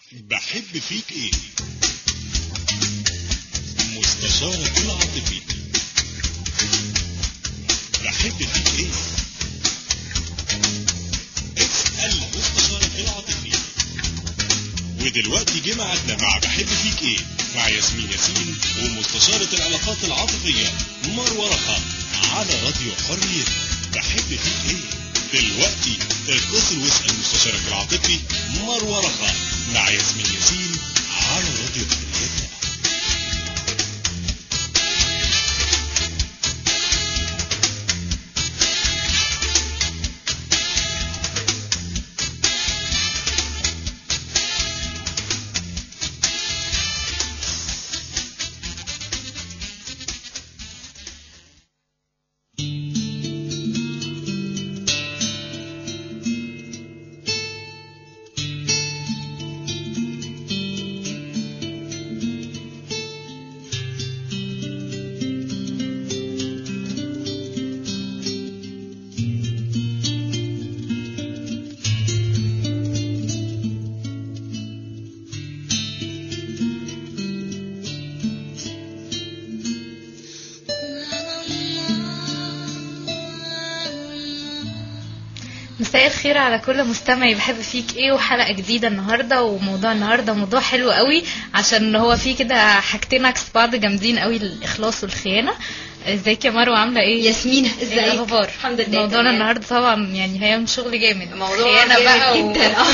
بحب فيك ايه مستشارك العاطفي بحب فيك ايه اسأل مستشارك العاطفي ودلوقتي جه ميعادنا مع بحب فيك ايه مع ياسمين ياسين ومستشارة العلاقات العاطفية مروة رخا على راديو حرية بحب فيك ايه دلوقتي اتصل واسأل مستشارك العاطفي مروة رخا مع ياسمين ياسين على راديو حرية مساء الخير على كل مستمع بحب فيك ايه وحلقه جديده النهارده وموضوع النهارده موضوع حلو قوي عشان هو فيه كده حاجتين عكس بعض جامدين قوي الاخلاص والخيانه ازيك يا مروه عامله ايه ياسمين ايه ازيك الاخبار الحمد لله موضوعنا تمام. النهارده طبعا يعني هيعمل شغل جامد موضوع خيانه بقى جامد جدا اه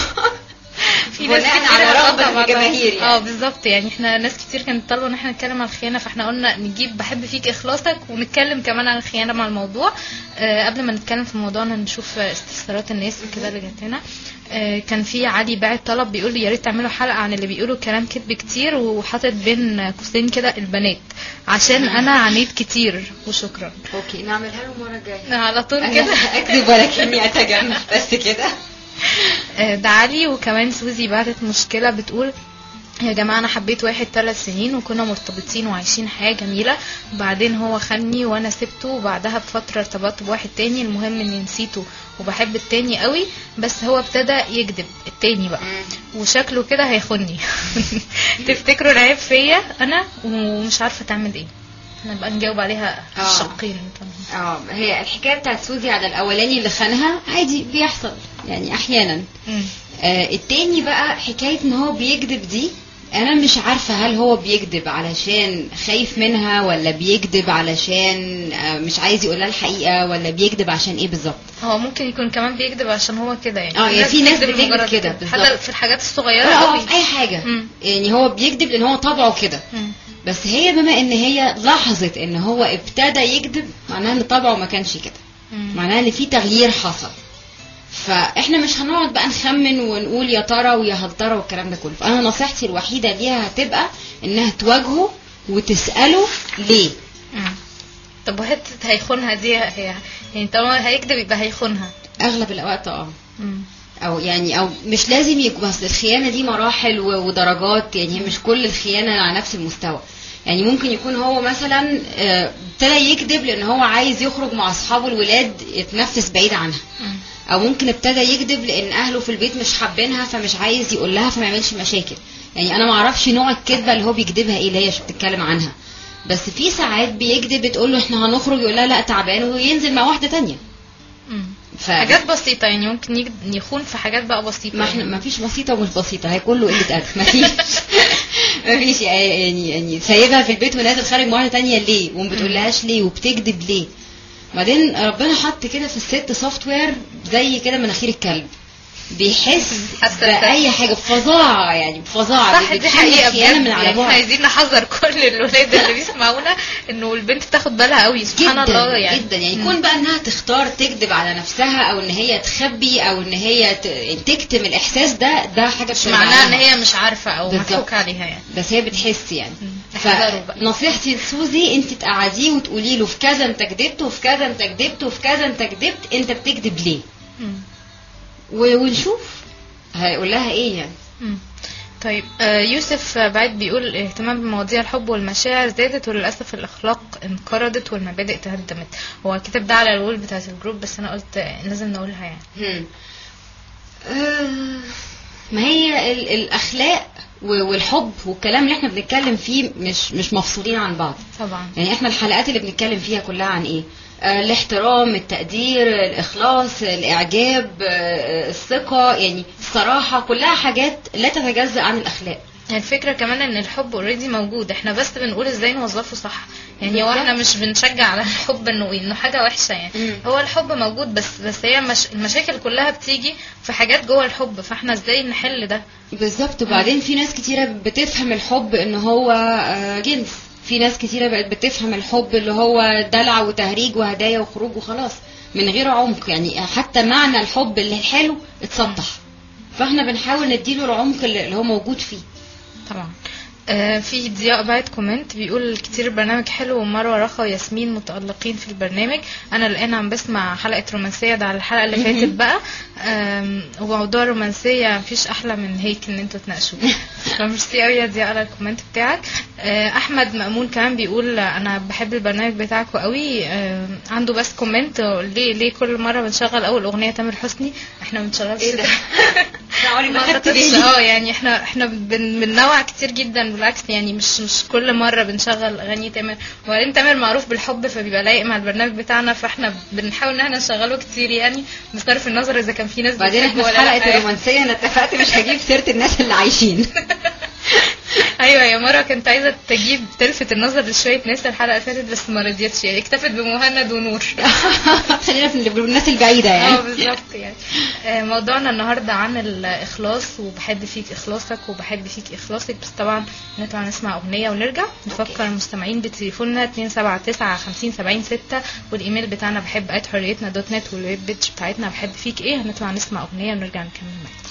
في ناس بناء كتير على آه رغبة طبعاً. الجماهير يعني. اه بالظبط يعني احنا ناس كتير كانت طالبه ان احنا نتكلم عن الخيانه فاحنا قلنا نجيب بحب فيك اخلاصك ونتكلم كمان عن الخيانه مع الموضوع آه قبل ما نتكلم في موضوعنا نشوف آه، استفسارات الناس وكده اللي جات لنا آه كان في علي باعت طلب بيقول لي يا ريت تعملوا حلقه عن اللي بيقولوا كلام كذب كتير وحاطط بين قوسين كده البنات عشان انا عانيت كتير وشكرا اوكي نعملها له المره الجايه على طول انا كده اكذب ولكني اتجمل بس كده آه، ده علي وكمان سوزي بعتت مشكلة بتقول يا جماعة أنا حبيت واحد ثلاث سنين وكنا مرتبطين وعايشين حياة جميلة وبعدين هو خاني وأنا سبته وبعدها بفترة ارتبطت بواحد تاني المهم إني نسيته وبحب التاني قوي بس هو ابتدى يكذب التاني بقى وشكله كده هيخوني تفتكروا العيب فيا أنا ومش عارفة تعمل إيه نبقى نجاوب عليها آه. الشقين اه هي الحكايه بتاعت سوزي على الاولاني اللي خانها عادي بيحصل يعني احيانا مم. آه التاني بقى حكايه ان هو بيكذب دي انا مش عارفه هل هو بيكذب علشان خايف منها ولا بيكذب علشان آه مش عايز يقولها الحقيقه ولا بيكذب عشان ايه بالظبط هو ممكن يكون كمان بيكذب عشان هو كده يعني آه، يعني في ناس بتكذب بتكذب لمجرد كده، حتى بالظبط. في الحاجات الصغيرة لا قوي اه في اي حاجه مم. يعني هو بيكذب لان هو طبعه كده مم. بس هي بما ان هي لاحظت ان هو ابتدى يكذب معناها ان طبعه ما كانش كده مم. معناها ان في تغيير حصل فاحنا مش هنقعد بقى نخمن ونقول يا ترى ويا هل ترى والكلام ده كله فانا نصيحتي الوحيده ليها هتبقى انها تواجهه وتساله ليه مم. طب وحتة هيخونها دي هي يعني طالما هيكذب يبقى هيخونها اغلب الاوقات اه مم. او يعني او مش لازم يكون بس الخيانه دي مراحل و- ودرجات يعني هي مش كل الخيانه على نفس المستوى يعني ممكن يكون هو مثلا آه، ابتدى يكذب لان هو عايز يخرج مع اصحابه الولاد يتنفس بعيد عنها مم. او ممكن ابتدى يكذب لان اهله في البيت مش حابينها فمش عايز يقول لها فما يعملش مشاكل يعني انا ما اعرفش نوع الكذبه اللي هو بيكذبها ايه اللي هي بتتكلم عنها بس في ساعات بيكذب بتقول له احنا هنخرج يقول لها لا تعبان وينزل مع واحده تانية مم. ف... حاجات بسيطة يعني ممكن يكد- يخون في حاجات بقى بسيطة ما احنا يعني. ما فيش بسيطه ومش بسيطه هي كله قله ادب ما فيش ما فيش يعني يعني سايبها في البيت ونازل خارج مع واحده تانية ليه وما بتقولهاش ليه وبتكذب ليه بعدين ربنا حط كده في الست سوفت وير زي كده مناخير الكلب بيحس حاسة باي حاجه بفظاعه يعني بفظاعه صح دي بتحمل حقيقة خيانه بجد من على يعني احنا بعد عايزين نحذر كل الولاد اللي بيسمعونا انه البنت تاخد بالها قوي سبحان جدا الله يعني جدا يعني مم. يكون بقى انها تختار تكذب على نفسها او ان هي تخبي او ان هي ت- تكتم الاحساس ده ده حاجه مش بترجع معناها ان لها. هي مش عارفة او بالظبط. مضحوك عليها يعني بس هي بتحس يعني مم. احذروا بقى. فنصيحتي لسوزي انت تقعديه وتقولي له في كذا انت كذبت وفي كذا انت كذبت وفي كذا انت كذبت انت بتكذب ليه مم. و- ونشوف هيقول لها ايه يعني مم. طيب آه، يوسف بعد بيقول الاهتمام بمواضيع الحب والمشاعر زادت وللأسف الأخلاق انقرضت والمبادئ تهدمت هو الكتاب ده على الوول بتاعت الجروب بس أنا قلت آه، لازم نقولها يعني هم. آه، ما هي ال- الاخلاق و- والحب والكلام اللي احنا بنتكلم فيه مش مش مفصولين عن بعض طبعا يعني احنا الحلقات اللي بنتكلم فيها كلها عن ايه آه، الاحترام التقدير الاخلاص الاعجاب آه، الثقه يعني الصراحه كلها حاجات لا تتجزا عن الاخلاق يعني الفكرة كمان ان الحب اوريدي موجود احنا بس بنقول ازاي نوظفه صح يعني هو بالظبط. احنا مش بنشجع على الحب انه انه حاجة وحشة يعني مم. هو الحب موجود بس بس هي مش المشاكل كلها بتيجي في حاجات جوه الحب فاحنا ازاي نحل ده بالظبط وبعدين في ناس كتيرة بتفهم الحب ان هو آه، جنس في ناس كتيرة بقت بتفهم الحب اللي هو دلع وتهريج وهدايا وخروج وخلاص من غير عمق يعني حتى معنى الحب اللي الحلو اتسطح فاحنا بنحاول نديله العمق اللي اللي هو موجود فيه طبعا آه في ضياء بعت كومنت بيقول كتير البرنامج حلو ومروه رخا وياسمين متألقين في البرنامج انا الان عم بسمع حلقه رومانسيه ده على الحلقه اللي فاتت بقى آم، وموضوع الرومانسيه مفيش احلى من هيك ان انتوا تناقشوه فميرسي قوي يا ضياء على الكومنت بتاعك آه احمد مأمون كمان بيقول انا بحب البرنامج بتاعكم قوي آم، عنده بس كومنت ليه ليه كل مره بنشغل اول اغنيه تامر حسني احنا ما بنشغلش إيه ده؟ عمري ما ما خدت أعتقدش- بالي. اه يعني احنا احنا بن بننوع كتير جدا بالعكس يعني مش مش كل مره بنشغل اغاني تامر وبعدين تامر معروف بالحب فبيبقى لايق مع البرنامج بتاعنا فاحنا بنحاول ان احنا نشغله كتير يعني بصرف النظر اذا كان في ناس بعدين احنا بتحبه في ولا حلقة لا. الرومانسية انا اتفقت مش هجيب سيرة الناس اللي عايشين ايوه يا مره كنت عايزه تجيب تلفت النظر لشويه ناس الحلقه اللي فاتت بس ما رضيتش يعني اكتفت بمهند ونور خلينا في الناس البعيدة اه يعني بالظبط يعني آه، موضوعنا النهارده عن الاخلاص وبحب فيك اخلاصك وبحب فيك اخلاصك بس طبعا نطلع نسمع اغنيه ونرجع نفكر المستمعين بتليفوننا 279 50 70 6 والايميل بتاعنا بحب ات حريتنا دوت نت والويب بيتش بتاعتنا بحب فيك ايه هنطلع نسمع اغنيه ونرجع نكمل معاكم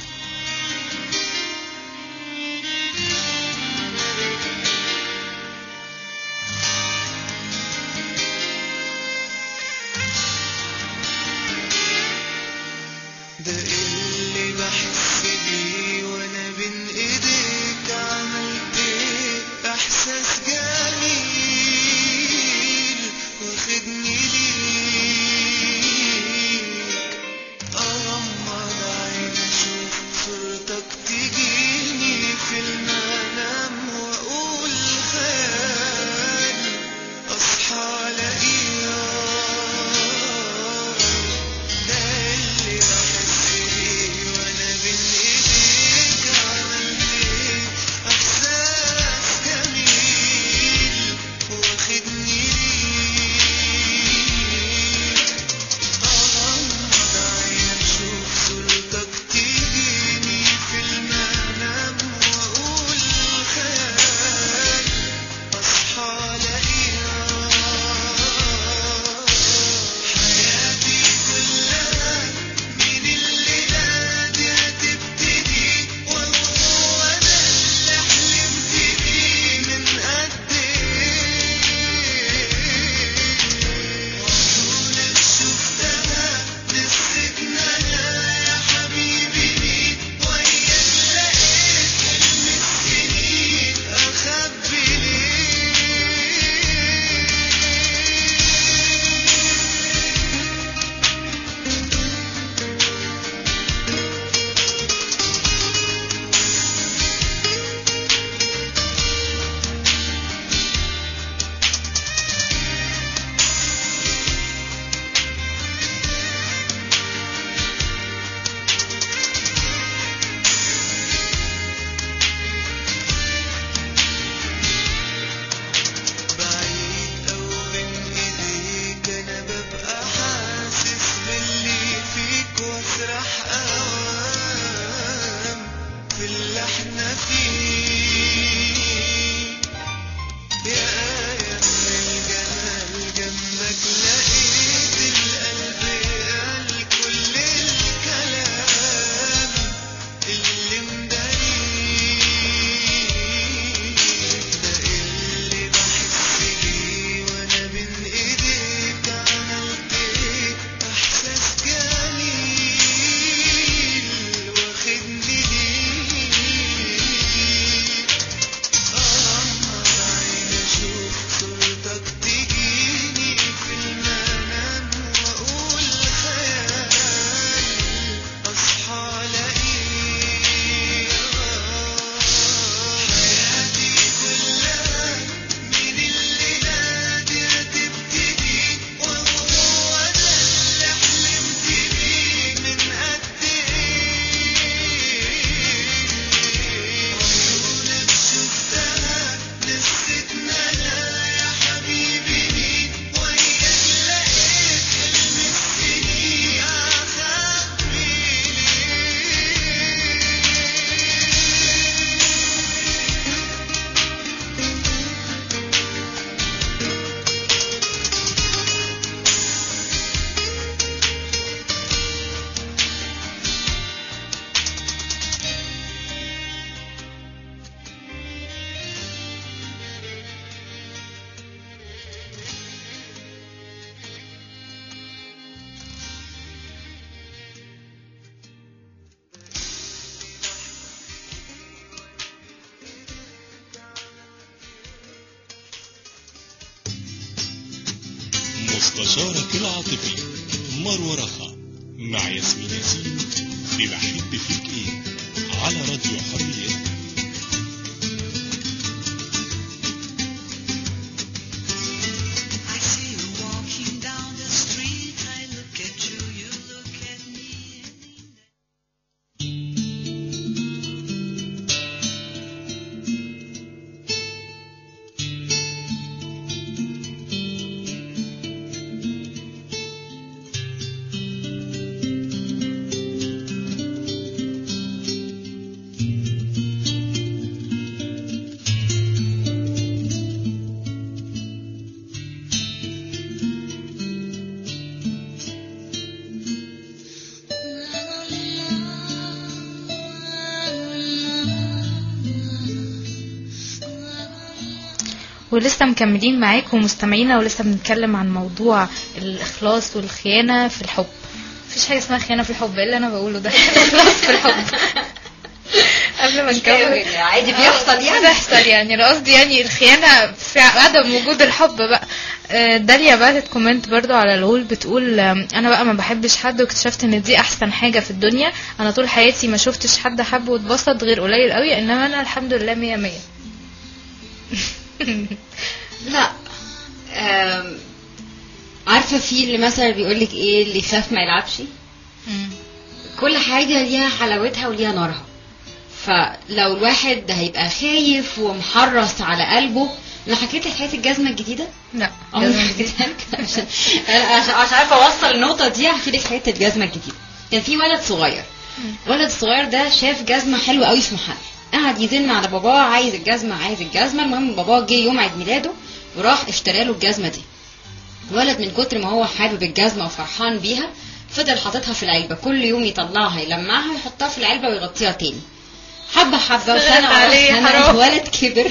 ده اللي بحس بيه وانا بين ايديك عملت ايه احساس جميل واخدني ليك اغمض عيني اشوف صورتك تجيني في المنام واقول خيال اصحى الاقيها ده اللي بحس بيه وانا بين ايديك عملت ايه احساس جميل واخدني ليك اغمض عيني اشوف صورتك تجيني في المنام واقول خيال اصحى الاقيها حياتي كلها من الليلة دي هتبتدي وهو انا اللي حلمت بيه من قد ايه وعيونك شفتها نسيتنا انا يا حبيبي مين وياك لقيت حلم السنين اخبي ليه بعيد أو بين إيديك أنا ببقى حاسس باللي فيك وأسرح أوام في اللي احنا فيه يا آية من الجمال جنبك لقيت القلب قال كل الكلام اللي مداريه ده اللي بحس بيه وانا بين ايديك عملت ايه احساس جميل واخدني ليك ومستشارك العاطفي مروة رخا مع ياسمين ياسين في بحب فيك ايه على راديو حرية I see you walking down the street. I look at you, you look at me. ولسه مكملين معاكم مستمعينا ولسه بنتكلم عن موضوع الإخلاص والخيانة في الحب مفيش حاجة اسمها خيانة في الحب إيه اللي أنا بقوله ده إخلاص في الحب قبل ما نكمل عادي بيحصل يعني بتحصل يعني انا قصدي يعني الخيانه في عدم وجود الحب بقى آه، داليا بعتت كومنت برضو على الغول بتقول آم، انا بقى ما بحبش حد واكتشفت ان دي احسن حاجه في الدنيا انا طول حياتي ما شفتش حد حب واتبسط غير قليل قوي انما انا الحمد لله مية مية لا آم، عارفه في اللي مثلا بيقول لك ايه اللي يخاف ما يلعبش مم. كل حاجه ليها حلاوتها وليها نارها فلو الواحد هيبقى خايف ومحرص على قلبه انا حكيت لك حكايه الجزمه الجديده لا عمري ما حكيتها لك عشان انا عشان عشان عارفه اوصل النقطه دي هحكي لك حكايه الجزمه الجديده كان في ولد صغير الولد الصغير ده شاف جزمه حلوه قوي في محل قعد يزن على باباه عايز الجزمه عايز الجزمه المهم باباه جه يوم عيد ميلاده وراح اشترى له الجزمه دي الولد من كتر ما هو حابب الجزمه وفرحان بيها فضل حاططها في العلبه كل يوم يطلعها يلمعها ويحطها في العلبه ويغطيها تاني حبه حبه صغرت وسنه ورا عليه، سنه حرام. الولد كبر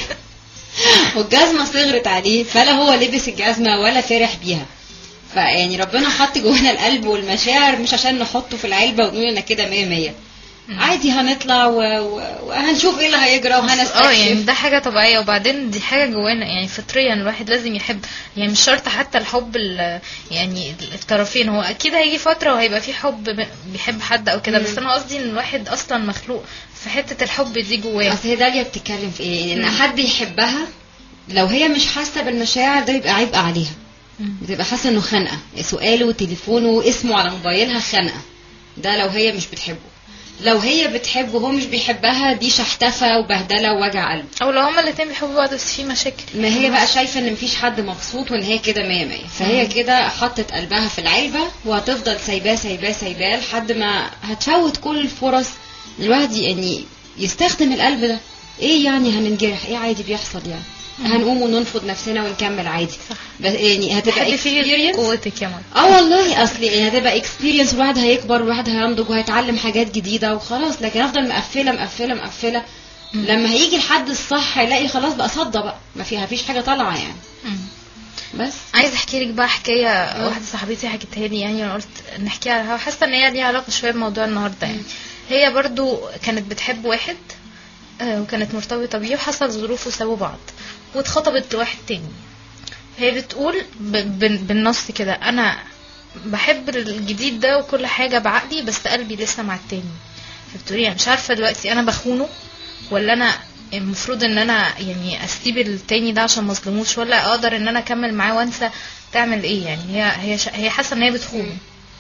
والجزمه صغرت عليه فلا هو لبس الجزمه ولا فرح بيها فيعني ربنا حط جوانا القلب والمشاعر مش عشان نحطه في العلبه ونقول انا كده مية مية عادي هنطلع و... و... وهنشوف ايه اللي هيجرى اه يعني وهنستكشف ده حاجة طبيعية وبعدين دي حاجة جوانا يعني فطريا الواحد لازم يحب يعني مش شرط حتى الحب ال- يعني الطرفين هو اكيد هيجي فترة وهيبقى في حب ب- بيحب حد او كده مم. بس انا قصدي ان الواحد اصلا مخلوق في حتة الحب دي جواه اصل هي داليا بتتكلم في ايه ان مم. حد يحبها لو هي مش حاسه بالمشاعر ده يبقى عبء عليها مم. بتبقى حاسه انه خنقه سؤاله وتليفونه واسمه على موبايلها خنقه ده لو هي مش بتحبه لو هي بتحبه وهو مش بيحبها دي شحتفه وبهدله ووجع قلب او لو هما الاتنين بيحبوا بعض بس في مشاكل ما هي بقى شايفه ان مفيش حد مبسوط وان هي كده مية مية فهي كده حطت قلبها في العلبه وهتفضل سايباه سايباه سايباه لحد ما هتفوت كل الفرص الواحد يعني يستخدم القلب ده ايه يعني هننجرح ايه عادي بيحصل يعني هنقوم وننفض نفسنا ونكمل عادي صح. بس يعني هتبقى حد فيه experience قوتك يا ماما اه والله اصل يعني هتبقى اكسبيرينس الواحد هيكبر والواحد هينضج وهيتعلم حاجات جديده وخلاص لكن افضل مقفله مقفله مقفله مم. لما هيجي الحد الصح هيلاقي خلاص بقى صدى بقى ما فيها فيش حاجه طالعه يعني مم. بس عايزه احكي لك بقى حكايه واحده صاحبتي حكتها لي يعني انا قلت نحكيها على الهوا. حاسه ان هي ليها علاقه شويه بموضوع النهارده يعني هي برضو كانت بتحب واحد آه، وكانت مرتبطه بيه وحصل ظروف وسابوا بعض واتخطبت لواحد تاني هي بتقول ب- بال- بالنص كده انا بحب الجديد ده وكل حاجه بعقلي بس قلبي لسه مع التاني فبتقولي يعني مش عارفه دلوقتي انا بخونه ولا انا المفروض ان انا يعني اسيب التاني ده عشان مظلموش ولا اقدر ان انا اكمل معاه وانسى تعمل ايه يعني هي هي شا- هي حاسه ان هي بتخونه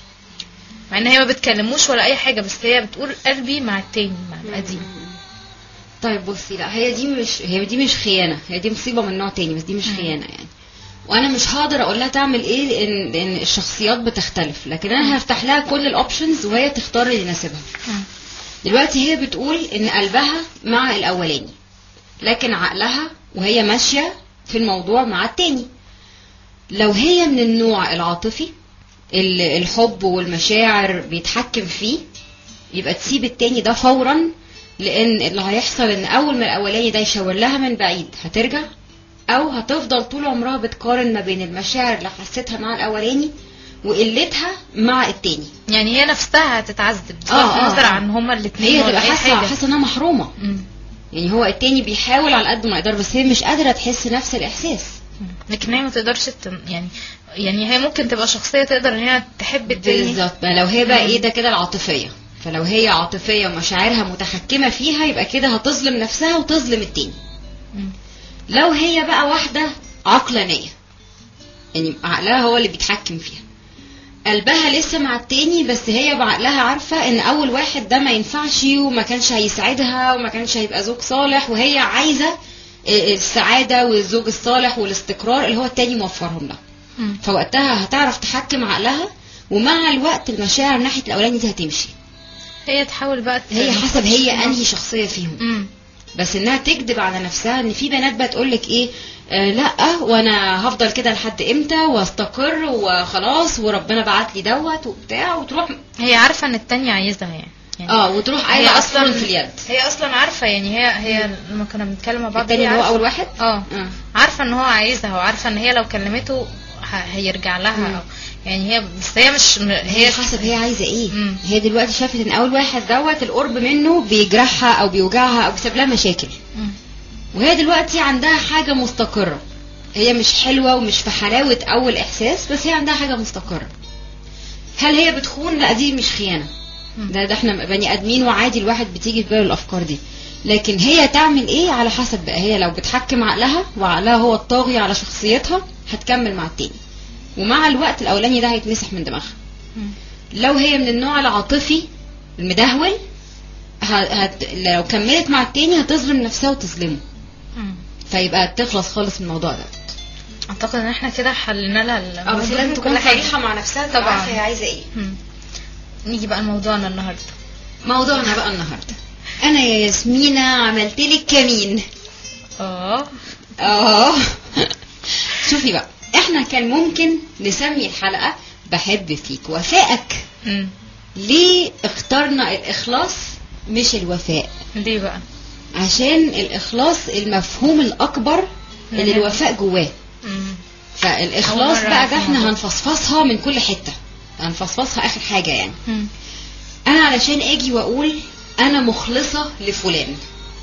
مع ان هي ما بتكلموش ولا اي حاجه بس هي بتقول قلبي مع التاني مع القديم طيب بصي لا هي دي مش هي دي مش خيانه هي دي مصيبه من نوع تاني بس دي مش مم. خيانه يعني وانا مش هقدر اقول لها تعمل ايه لان لان الشخصيات بتختلف لكن انا هفتح لها كل الاوبشنز وهي تختار اللي يناسبها مم. دلوقتي هي بتقول ان قلبها مع الاولاني لكن عقلها وهي ماشيه في الموضوع مع التاني لو هي من النوع العاطفي اللي الحب والمشاعر بيتحكم فيه يبقى تسيب التاني ده فورا لان اللي هيحصل ان اول ما الاولاني ده يشاور لها من بعيد هترجع او هتفضل طول عمرها بتقارن ما بين المشاعر اللي حسيتها مع الاولاني وقلتها مع التاني يعني هي نفسها هتتعذب بغض آه، آه، النظر آه. عن هما الاثنين هي ولا تبقى اي حاسه حاجه حاسه انها محرومه مم. يعني هو التاني بيحاول على قد ما يقدر بس هي مش قادره تحس نفس الاحساس لكن هي ما تقدرش تن... يعني يعني هي ممكن تبقى شخصيه تقدر ان هي تحب التاني بالظبط ما لو هي بقى مم. ايه ده كده العاطفيه فلو هي عاطفيه ومشاعرها متحكمه فيها يبقى كده هتظلم نفسها وتظلم التاني مم. لو هي بقى واحده عقلانيه يعني عقلها هو اللي بيتحكم فيها قلبها لسه مع التاني بس هي بعقلها عارفه ان اول واحد ده ما ينفعش وما كانش هيساعدها وما كانش هيبقى زوج صالح وهي عايزه السعاده والزوج الصالح والاستقرار اللي هو التاني موفرهم لها مم. فوقتها هتعرف تحكم عقلها ومع الوقت المشاعر ناحيه الاولاني دي هتمشي هي تحاول بقى ت- هي حسب هي انهي شخصيه فيهم مم. بس انها تكذب على نفسها ان في بنات بقى تقول لك ايه آه لا وانا هفضل كده لحد امتى واستقر وخلاص وربنا بعت لي دوت وبتاع وتروح هي عارفه ان التانية عايزها يعني يعني اه وتروح هي قايله اصلا اصلا في اليد هي اصلا عارفه يعني هي هي لما كنا بنتكلم مع بعض التاني هي اللي هو عارفة- اول واحد اه اه عارفه ان هو عايزها وعارفه ان هي لو كلمته ه- هيرجع لها مم. أو يعني هي بس هي مش م- هي هي حسب هي عايزه ايه مم. هي دلوقتي شافت ان اول واحد دوت القرب منه بيجرحها او بيوجعها او بيسبب لها مشاكل مم. وهي دلوقتي عندها حاجة مستقرة هي مش حلوة ومش في حلاوة أول إحساس بس هي عندها حاجة مستقرة هل هي بتخون؟ لا دي مش خيانة مم. ده, ده احنا بني آدمين وعادي الواحد بتيجي في باله الأفكار دي لكن هي تعمل ايه على حسب بقى هي لو بتحكم عقلها وعقلها هو الطاغي على شخصيتها هتكمل مع التاني ومع الوقت الأولاني ده هيتمسح من دماغها مم. لو هي من النوع العاطفي المدهول ه- هت... لو كملت مع التاني هتظلم نفسها وتظلمه مم. فيبقى تخلص خالص من الموضوع ده اعتقد ان احنا كده حلينا لها اه بس الموضوع لازم من تكون كل حاجة. صريحه مع نفسها طبعاً. طبعا عارفه هي عايزه ايه مم. نيجي بقى لموضوعنا النهارده موضوعنا بقى النهارده انا يا ياسمينة عملت لك كمين اه اه شوفي بقى احنا كان ممكن نسمي الحلقه بحب فيك وفائك مم. ليه اخترنا الاخلاص مش الوفاء ليه بقى عشان الاخلاص المفهوم الاكبر اللي مم. الوفاء جواه مم. فالاخلاص أول مرة بقى أعرف ده احنا الموضوع. هنفصفصها من كل حته هنفصفصها اخر حاجه يعني مم. انا علشان اجي واقول انا مخلصه لفلان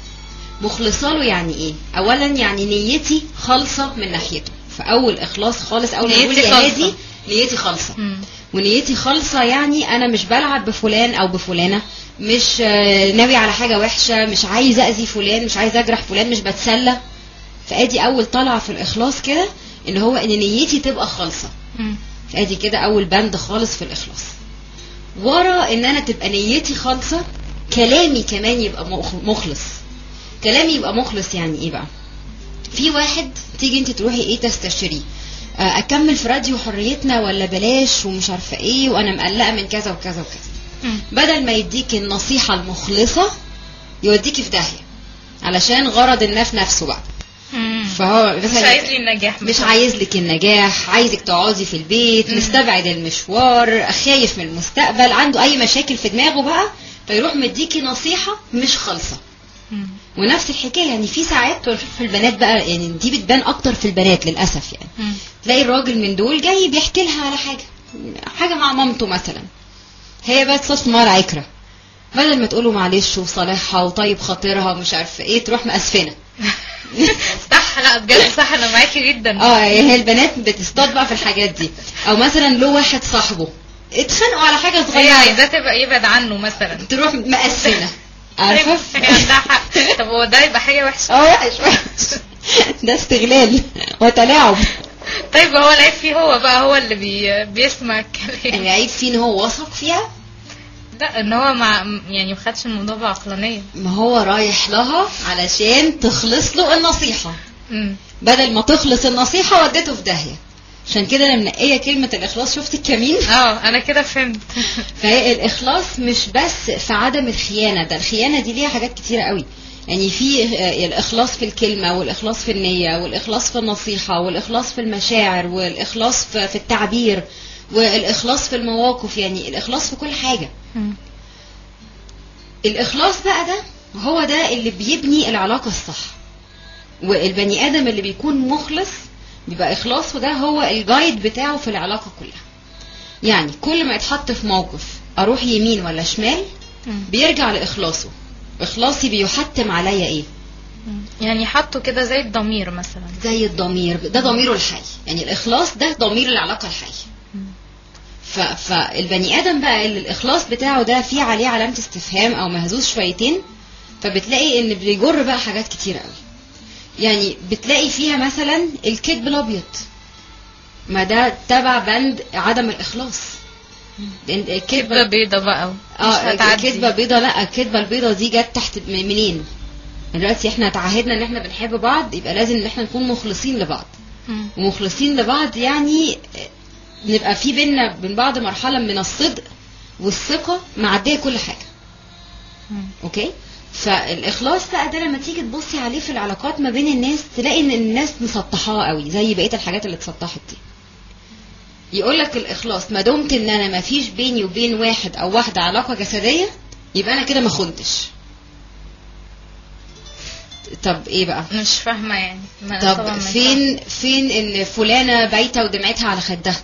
مخلصه له يعني ايه اولا يعني نيتي خالصه من ناحيته فاول اخلاص خالص اول ما نيتي اقول يا خالصة. هادي نيتي خالصه مم. ونيتي خالصه يعني انا مش بلعب بفلان او بفلانه مش آه، ناوي على حاجه وحشه مش عايز اذي فلان مش عايز اجرح فلان مش بتسلى فادي اول طلعه في الاخلاص كده ان هو ان نيتي تبقى خالصه مم. ادي كده اول بند خالص في الاخلاص ورا ان انا تبقى نيتي خالصه كلامي كمان يبقى مخ- مخلص كلامي يبقى مخلص يعني ايه بقى في واحد تيجي انت تروحي ايه تستشيريه آه، اكمل في راديو حريتنا ولا بلاش ومش عارفه ايه وانا مقلقه من كذا وكذا وكذا مم. بدل ما يديك النصيحه المخلصه يوديكي في داهيه علشان غرض الناس نفسه بقى مم. فهو مش مثلا عايز لي النجاح مش عايز لك النجاح عايزك تقعدي في البيت مم. مستبعد المشوار خايف من المستقبل عنده اي مشاكل في دماغه بقى فيروح مديكي نصيحة مش خالصة مم. ونفس الحكاية يعني في ساعات بنشوف في البنات بقى يعني دي بتبان اكتر في البنات للأسف يعني مم. تلاقي الراجل من دول جاي بيحكي لها على حاجة حاجة مع مامته مثلا هي بقى تصف نار عكرة بدل ما تقوله معلش وصالحها وطيب خاطرها ومش عارفة ايه تروح مقسفنة صح لا بجد صح انا معاكي جدا اه هي البنات بتصطاد بقى في الحاجات دي او مثلا له واحد صاحبه اتخانقوا على حاجه هي صغيره عايزاه تبقى يبعد عنه مثلا تروح مقسمه عارفه هي عندها حق طب هو ده يبقى حاجه وحشه اه وحش وحش ده استغلال وتلاعب طيب هو العيب فيه هو بقى هو اللي بي... بيسمع الكلام العيب فيه ان هو وثق فيها لا ان هو مع يعني ما خدش الموضوع بعقلانيه ما هو رايح لها علشان تخلص له النصيحه امم بدل ما تخلص النصيحه ودته في داهيه عشان كده انا منقيه كلمه الاخلاص شفت الكمين اه انا كده فهمت فهي الاخلاص مش بس في عدم الخيانه ده الخيانه دي ليها حاجات كتيره قوي يعني في آه، الاخلاص في الكلمه والاخلاص في النيه والاخلاص في النصيحه والاخلاص في المشاعر والاخلاص في في التعبير والاخلاص في المواقف يعني الاخلاص في كل حاجه مم. الاخلاص بقى ده هو ده اللي بيبني العلاقه الصح والبني ادم اللي بيكون مخلص بيبقى اخلاصه ده هو الجايد بتاعه في العلاقه كلها يعني كل ما يتحط في موقف اروح يمين ولا شمال مم. بيرجع لاخلاصه اخلاصي بيحتم عليا ايه يعني حطوا كده زي الضمير مثلا زي الضمير ده ضميره الحي يعني الاخلاص ده ضمير العلاقه الحي ف... فالبني ادم بقى اللي الاخلاص بتاعه ده فيه عليه علامه استفهام او مهزوز شويتين فبتلاقي ان بيجر بقى حاجات كتير قوي يعني بتلاقي فيها مثلا الكذب الابيض ما ده تبع بند عدم الاخلاص لأن كدبة الكذبه بيضة بقى مش اه هتعدي. الكذبه بيضه لا الكذبه البيضه دي جت تحت م- منين دلوقتي احنا تعهدنا ان احنا بنحب بعض يبقى لازم ان احنا نكون مخلصين لبعض مم. ومخلصين لبعض يعني نبقى في بينا من بعض مرحله من الصدق والثقه معديه كل حاجه مم. اوكي فالاخلاص بقى ده لما تيجي تبصي عليه في العلاقات ما بين الناس تلاقي ان الناس مسطحاه قوي زي بقيه الحاجات اللي اتسطحت دي يقول لك الاخلاص ما دمت ان انا ما فيش بيني وبين واحد او واحده علاقه جسديه يبقى انا كده ما خنتش طب ايه بقى مش فاهمة يعني ما أنا طبعاً طب ما فين فين ان فلانه بايته ودمعتها على خدها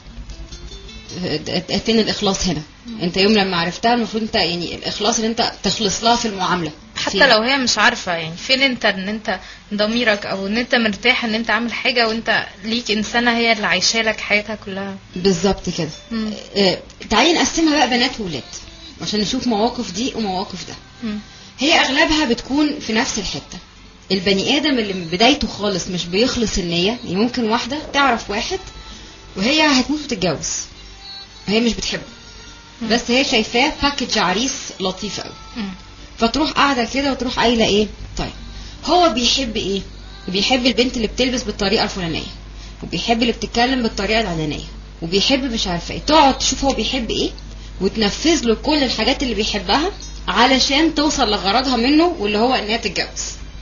فين الاخلاص هنا انت يوم لما عرفتها المفروض انت يعني الاخلاص ان انت تخلص لها في المعامله حتى فين؟ لو هي مش عارفة يعني فين انت ان انت ضميرك او ان انت مرتاح ان انت عامل حاجة وانت ليك انسانة هي اللي عايشة لك حياتها كلها بالظبط كده مم. آه، تعالي نقسمها بقى بنات وولاد عشان نشوف مواقف دي ومواقف ده مم. هي اغلبها بتكون في نفس الحته البني ادم اللي من بدايته خالص مش بيخلص النيه يعني ممكن واحده تعرف واحد وهي هتموت وتتجوز هي مش بتحبه بس هي شايفاه باكج عريس لطيف قوي مم. فتروح قاعده كده وتروح قايله ايه طيب هو بيحب ايه بيحب البنت اللي بتلبس بالطريقه الفلانيه وبيحب اللي بتتكلم بالطريقه العلانيه وبيحب مش عارفه ايه تقعد تشوف هو بيحب ايه وتنفذ له كل الحاجات اللي بيحبها علشان توصل لغرضها منه واللي هو ان هي تتجوز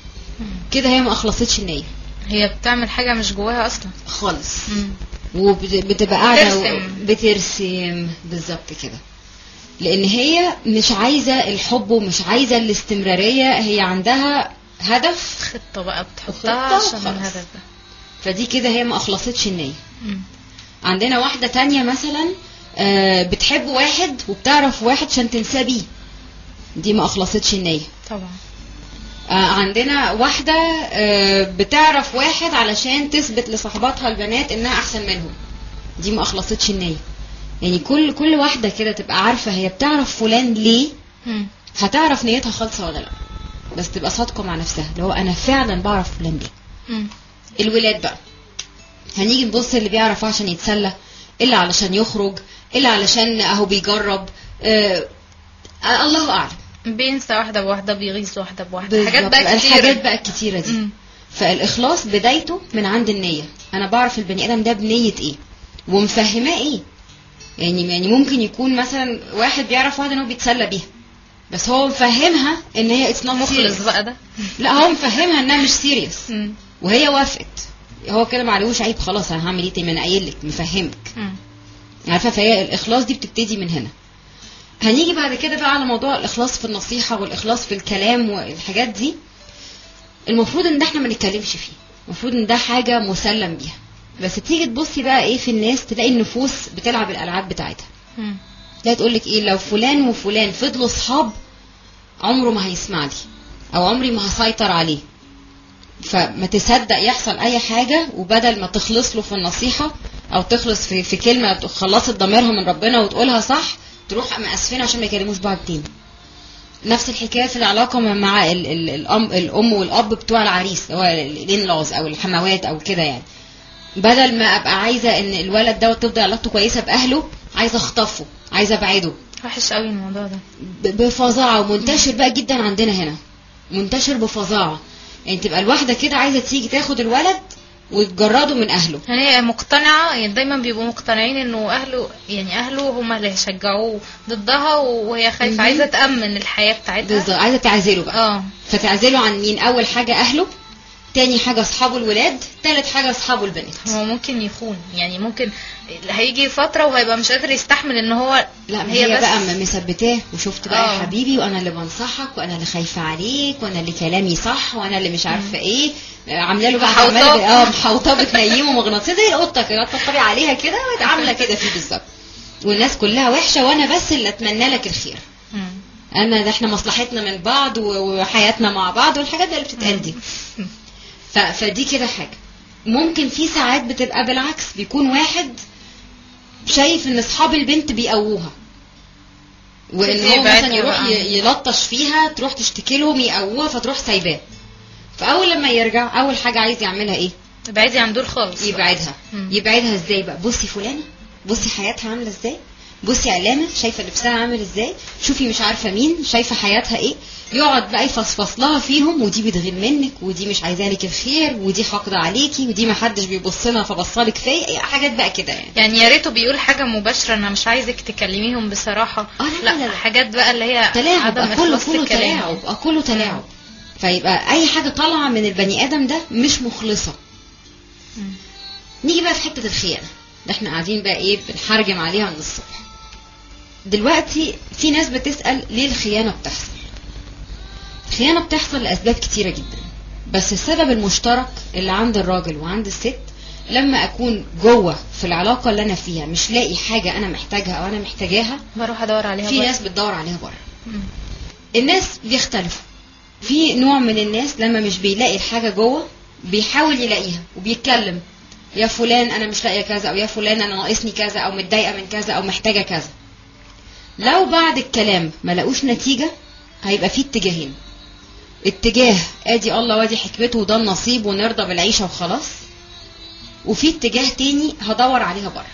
كده هي ما اخلصتش النيه هي بتعمل حاجة مش جواها اصلا خالص مم. وبتبقى قاعده بترسم. بترسم بالظبط كده لان هي مش عايزه الحب ومش عايزه الاستمراريه هي عندها هدف خطة بقى بتحطها خطة عشان وخلاص. الهدف ده فدي كده هي ما اخلصتش النيه مم. عندنا واحده تانية مثلا آه، بتحب واحد وبتعرف واحد عشان تنساه بيه دي ما اخلصتش النيه طبعا آه، عندنا واحدة آه، بتعرف واحد علشان تثبت لصاحباتها البنات انها احسن منهم دي ما اخلصتش النية يعني كل كل واحدة كده تبقى عارفة هي بتعرف فلان ليه مم. هتعرف نيتها خالصة ولا لا بس تبقى صادقة مع نفسها اللي هو انا فعلا بعرف فلان ليه مم. الولاد بقى هنيجي نبص اللي بيعرفه عشان يتسلى الا علشان يخرج الا علشان اهو بيجرب آه آه، الله اعلم بينسى واحدة بواحدة بيغيظ واحدة بواحدة بالظبط. حاجات بقى كتير الحاجات بقى الكتيرة دي مم. فالاخلاص بدايته من عند النيه انا بعرف البني ادم ده بنيه ايه ومفهماه ايه يعني يعني ممكن يكون مثلا واحد بيعرف واحده ان هو بيتسلى بيها بس هو مفهمها ان هي اتس نوت مخلص بقى ده لا هو مفهمها انها مش سيريس مم. وهي وافقت هو كده معلوش عيب خلاص انا هعمل ايه تاني ما انا قايل لك مفهمك مم. عارفه فهي الاخلاص دي بتبتدي من هنا هنيجي بعد كده بقى على موضوع الاخلاص في النصيحه والاخلاص في الكلام والحاجات دي المفروض ان ده احنا ما نتكلمش فيه المفروض ان ده حاجه مسلم بيها بس تيجي تبصي بقى ايه في الناس تلاقي النفوس بتلعب الالعاب بتاعتها مم. تلاقي تقول لك ايه لو فلان وفلان فضلوا صحاب عمره ما هيسمع لي او عمري ما هسيطر عليه فما تصدق يحصل اي حاجه وبدل ما تخلص له في النصيحه او تخلص في, في كلمه خلصت ضميرها من ربنا وتقولها صح تروح مأسفين عشان ما يكلموش بعض تاني نفس الحكايه في العلاقه مع- مع ال ال الام الام والاب بتوع العريس هو الانلاز او الحموات او كده يعني بدل ما ابقى عايزه ان الولد دوت تفضل علاقته كويسه باهله عايزه اخطفه عايزه ابعده وحش قوي الموضوع ده ب- بفظاعه ومنتشر بقى جدا عندنا هنا منتشر بفظاعه يعني تبقى الواحده كده عايزه تيجي تاخد الولد وتجرده من اهله يعني هي مقتنعة يعني دايما بيبقوا مقتنعين انه اهله يعني اهله هما اللي هيشجعوه ضدها وهي خايفة مهم. عايزة تأمن الحياة بتاعتها بالظبط عايزه تعزله بقى اه فتعزله عن مين اول حاجه اهله تاني حاجه اصحابه الولاد تالت حاجه اصحابه البنات هو ممكن يخون يعني ممكن هيجي فترة وهيبقى مش قادر يستحمل ان هو لا ما هي, بس بقى م- مثبتاه وشفت بقى يا آه. حبيبي وانا اللي بنصحك وانا اللي خايفه عليك وانا اللي كلامي صح وانا اللي مش عارفه ايه عامله له بقى محوطاه. عماله ب- اه محوطاه بتنيمه مغناطيسيه زي القطه كده تطبطبي عليها كده وعامله كده فيه بالظبط والناس كلها وحشه وانا بس اللي اتمنى لك الخير مم. انا ده احنا مصلحتنا من بعض و- وحياتنا مع بعض والحاجات اللي بتتقال دي ف... فدي كده حاجه ممكن في ساعات بتبقى بالعكس بيكون واحد شايف ان اصحاب البنت بيقووها وان هو يبعدها مثلا يروح بقى. ي- يلطش فيها تروح تشتكي لهم يقووها فتروح سايباه فاول لما يرجع اول حاجه عايز يعملها ايه ابعدي عن دول خالص بقى. يبعدها مم. يبعدها ازاي بقى بصي فلانه بصي حياتها عامله ازاي بصي علامه شايفه لبسها عامل ازاي شوفي مش عارفه مين شايفه حياتها ايه يقعد بقى يفصفص لها فيهم ودي بتغير منك ودي مش عايزه لك الخير ودي حاقده عليكي ودي ما حدش بيبص لها فبصلك فيا إيه حاجات بقى كده يعني يعني يا ريته بيقول حاجه مباشره انا مش عايزك تكلميهم بصراحه آه، لا، لا, لا، لا. حاجات بقى اللي هي تلاعب عدم بقى كله إخلاص كله الكلام. تلاعب بقى كله تلاعب فيبقى اي حاجه طالعه من البني ادم ده مش مخلصه مم. نيجي بقى في حته الخيانه ده احنا قاعدين بقى ايه بنحرجم عليها من الصبح دلوقتي في ناس بتسال ليه الخيانه بتحصل الخيانه بتحصل لاسباب كتيره جدا بس السبب المشترك اللي عند الراجل وعند الست لما اكون جوه في العلاقه اللي انا فيها مش لاقي حاجه انا محتاجها او انا محتاجاها بروح ادور عليها في برضه. ناس بتدور عليها بره مم. الناس بيختلفوا في نوع من الناس لما مش بيلاقي الحاجة جوه بيحاول يلاقيها وبيتكلم يا فلان انا مش لاقيه كذا او يا فلان انا ناقصني كذا او متضايقه من كذا او محتاجه كذا لو بعد الكلام ما لقوش نتيجه هيبقى في اتجاهين اتجاه ادي الله وادي حكمته وده النصيب ونرضى بالعيشه وخلاص وفي اتجاه تاني هدور عليها بره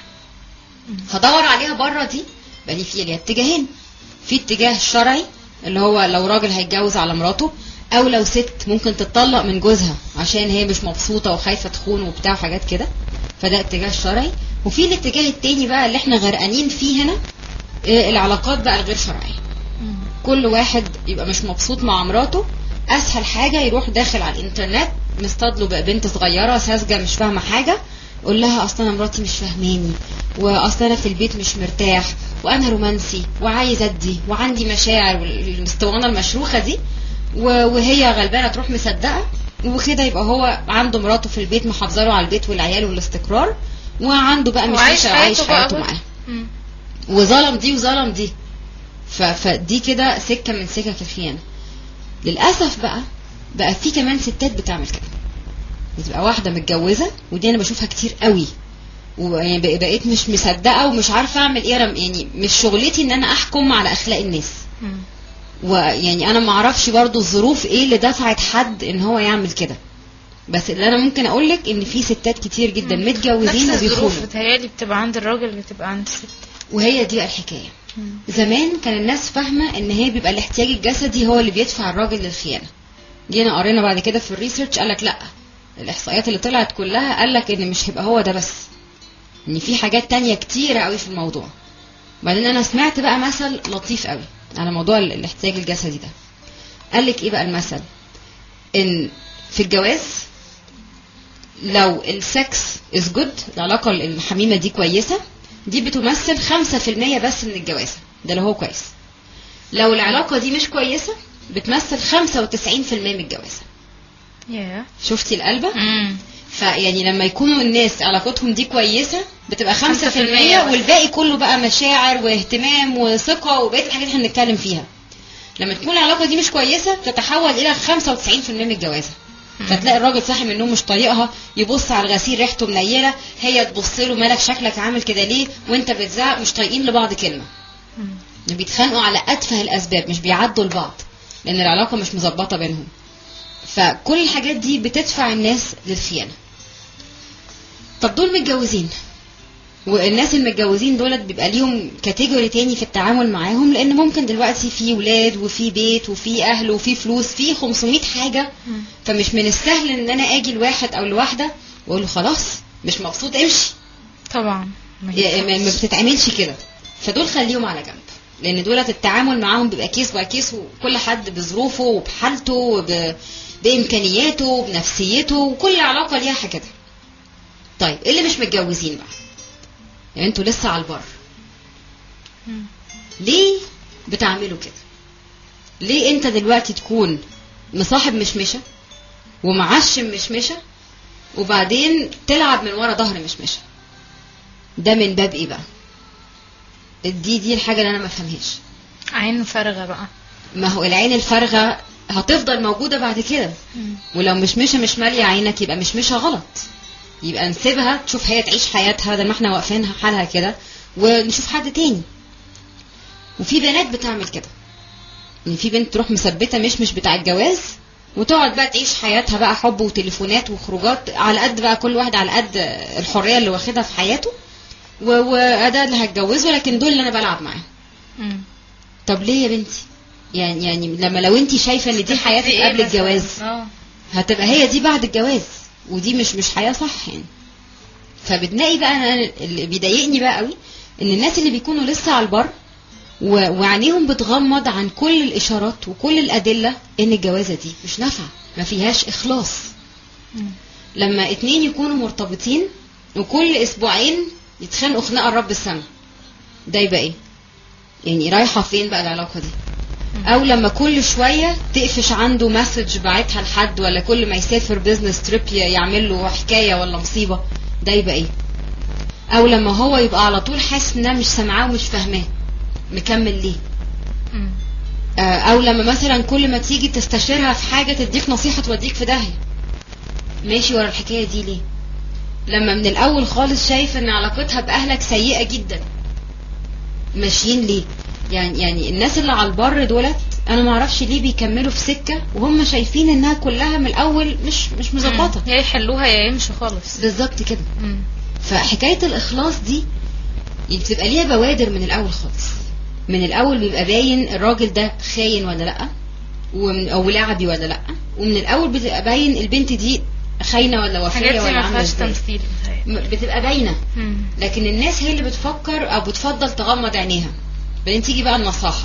هدور عليها بره دي بقى لي في ليها اتجاهين في اتجاه شرعي اللي هو لو راجل هيتجوز على مراته او لو ست ممكن تتطلق من جوزها عشان هي مش مبسوطه وخايفه تخون وبتاع وحاجات كده فده اتجاه شرعي وفي الاتجاه التاني بقى اللي احنا غرقانين فيه هنا آه، العلاقات بقى الغير شرعيه مم. كل واحد يبقى مش مبسوط مع مراته اسهل حاجه يروح داخل على الانترنت مصطادله بقى بنت صغيره ساذجه مش فاهمه حاجه قول لها اصل انا مراتي مش فاهماني واصل انا في البيت مش مرتاح وانا رومانسي وعايز ادي وعندي مشاعر والاسطوانه المشروخه دي و- وهي غلبانه تروح مصدقه وكده يبقى هو عنده مراته في البيت محافظه له على البيت والعيال والاستقرار وعنده بقى مش وعايش عايش حياته بقى حياته برضه. معاه مم. وظلم دي وظلم دي ف... فدي كده سكه من سكك الخيانه للاسف بقى بقى في كمان ستات بتعمل كده بتبقى واحده متجوزه ودي انا بشوفها كتير قوي ويعني بق- بقيت مش مصدقه ومش عارفه اعمل ايه أنا يعني مش شغلتي ان انا احكم على اخلاق الناس مم. ويعني انا ما اعرفش برضو الظروف ايه اللي دفعت حد ان هو يعمل كده بس اللي انا ممكن اقول لك ان في ستات كتير جدا متجوزين نفس الظروف وبيخونوا بتهيألي بتبقى عند الراجل اللي بتبقى عند الست وهي دي بقى الحكايه مم. زمان كان الناس فاهمه ان هي بيبقى الاحتياج الجسدي هو اللي بيدفع الراجل للخيانه جينا قرينا بعد كده في الريسيرش قال لك لا الاحصائيات اللي طلعت كلها قال لك ان مش هيبقى هو ده بس ان في حاجات تانية كتيرة قوي في الموضوع بعدين انا سمعت بقى مثل لطيف قوي على موضوع ال- الاحتياج الجسدي ده قال لك ايه بقى المثل ان في الجواز لو السكس از جود العلاقه الحميمه دي كويسه دي بتمثل 5% بس من الجوازه ده اللي هو كويس لو العلاقه دي مش كويسه بتمثل 95% من الجوازه ياه شفتي القلبه مم. فيعني لما يكونوا الناس علاقتهم دي كويسه بتبقى 5% 5% بس. والباقي كله بقى مشاعر واهتمام وثقه وبقيه الحاجات اللي احنا بنتكلم فيها لما تكون العلاقه دي مش كويسه تتحول الى 95% من الجوازه فتلاقي الراجل صاحي من النوم مش طايقها يبص على الغسيل ريحته منيله هي تبص له مالك شكلك عامل كده ليه وانت بتزعق مش طايقين لبعض كلمه مم. بيتخانقوا على اتفه الاسباب مش بيعدوا لبعض لان العلاقه مش مظبطه بينهم فكل الحاجات دي بتدفع الناس للخيانه طب دول متجوزين والناس المتجوزين دولت بيبقى ليهم كاتيجوري تاني في التعامل معاهم لان ممكن دلوقتي في ولاد وفي بيت وفي اهل وفي فلوس في 500 حاجه مم. فمش من السهل ان انا اجي لواحد او لواحده واقول له خلاص مش مبسوط امشي طبعا ما يا- ما ما ينفعش. بتتعملش كده فدول خليهم على جنب لان دولت التعامل معاهم بيبقى كيس باي كيس وكل حد بظروفه وبحالته وب... بامكانياته وبنفسيته وكل علاقه ليها حاجتها طيب اللي مش متجوزين بقى يعني انتوا لسه على البر مم. ليه بتعملوا كده ليه انت دلوقتي تكون مصاحب مشمشه ومعشم مشمشه وبعدين تلعب من ورا ظهر مشمشه ده من باب ايه بقى دي دي الحاجه اللي انا ما فهمهاش عين فارغة بقى ما هو العين الفارغه هتفضل موجوده بعد كده ولو مش مشى مش ماليه عينك يبقى مش مشى غلط يبقى نسيبها تشوف هي تعيش حياتها ده ما احنا واقفين حالها كده ونشوف حد تاني وفي بنات بتعمل كده يعني في بنت تروح مثبته مش مش بتاع الجواز وتقعد بقى تعيش حياتها بقى حب وتليفونات وخروجات على قد بقى كل واحد على قد الحريه اللي واخدها في حياته و- وده اللي هتجوزه لكن دول اللي انا بلعب معاهم مم. طب ليه يا بنتي يعني يعني لما لو انت شايفه ان دي حياتك إيه قبل مثلاً؟ الجواز اه هتبقى هي دي بعد الجواز ودي مش مش حياه صح يعني فبتلاقي بقى أنا اللي بيضايقني بقى قوي ان الناس اللي بيكونوا لسه على البر و- وعينيهم بتغمض عن كل الاشارات وكل الادله ان الجوازه دي مش نافعه ما فيهاش اخلاص مم. لما اتنين يكونوا مرتبطين وكل اسبوعين يتخانقوا خناقه رب السما ده يبقى ايه يعني رايحه فين بقى العلاقه دي او لما كل شويه تقفش عنده مسج باعتها لحد ولا كل ما يسافر بزنس تريب يعمل له حكايه ولا مصيبه ده يبقى ايه او لما هو يبقى على طول حاسس انها مش سامعاه ومش فاهماه مكمل ليه مم. آه، او لما مثلا كل ما تيجي تستشيرها في حاجه تديك نصيحه توديك في داهيه ماشي ورا الحكايه دي ليه لما من الاول خالص شايف ان علاقتها باهلك سيئه جدا ماشيين ليه يعني يعني الناس اللي على البر دولت انا ما اعرفش ليه بيكملوا في سكه وهم شايفين انها كلها من الاول مش مش مظبطه يا يحلوها يا يمشوا خالص بالظبط كده مم. فحكايه الاخلاص دي بتبقى ليها بوادر من الاول خالص من الاول بيبقى باين الراجل ده خاين ولا لا ومن او لعبي ولا لا ومن الاول بتبقى باين البنت دي خاينه ولا الحاجات وفيه دي ولا ما عامله فيهاش ازاي تمثيل م- بتبقى باينه مم. لكن الناس هي اللي بتفكر او بتفضل تغمض عينيها بعدين تيجي بقى النصاحه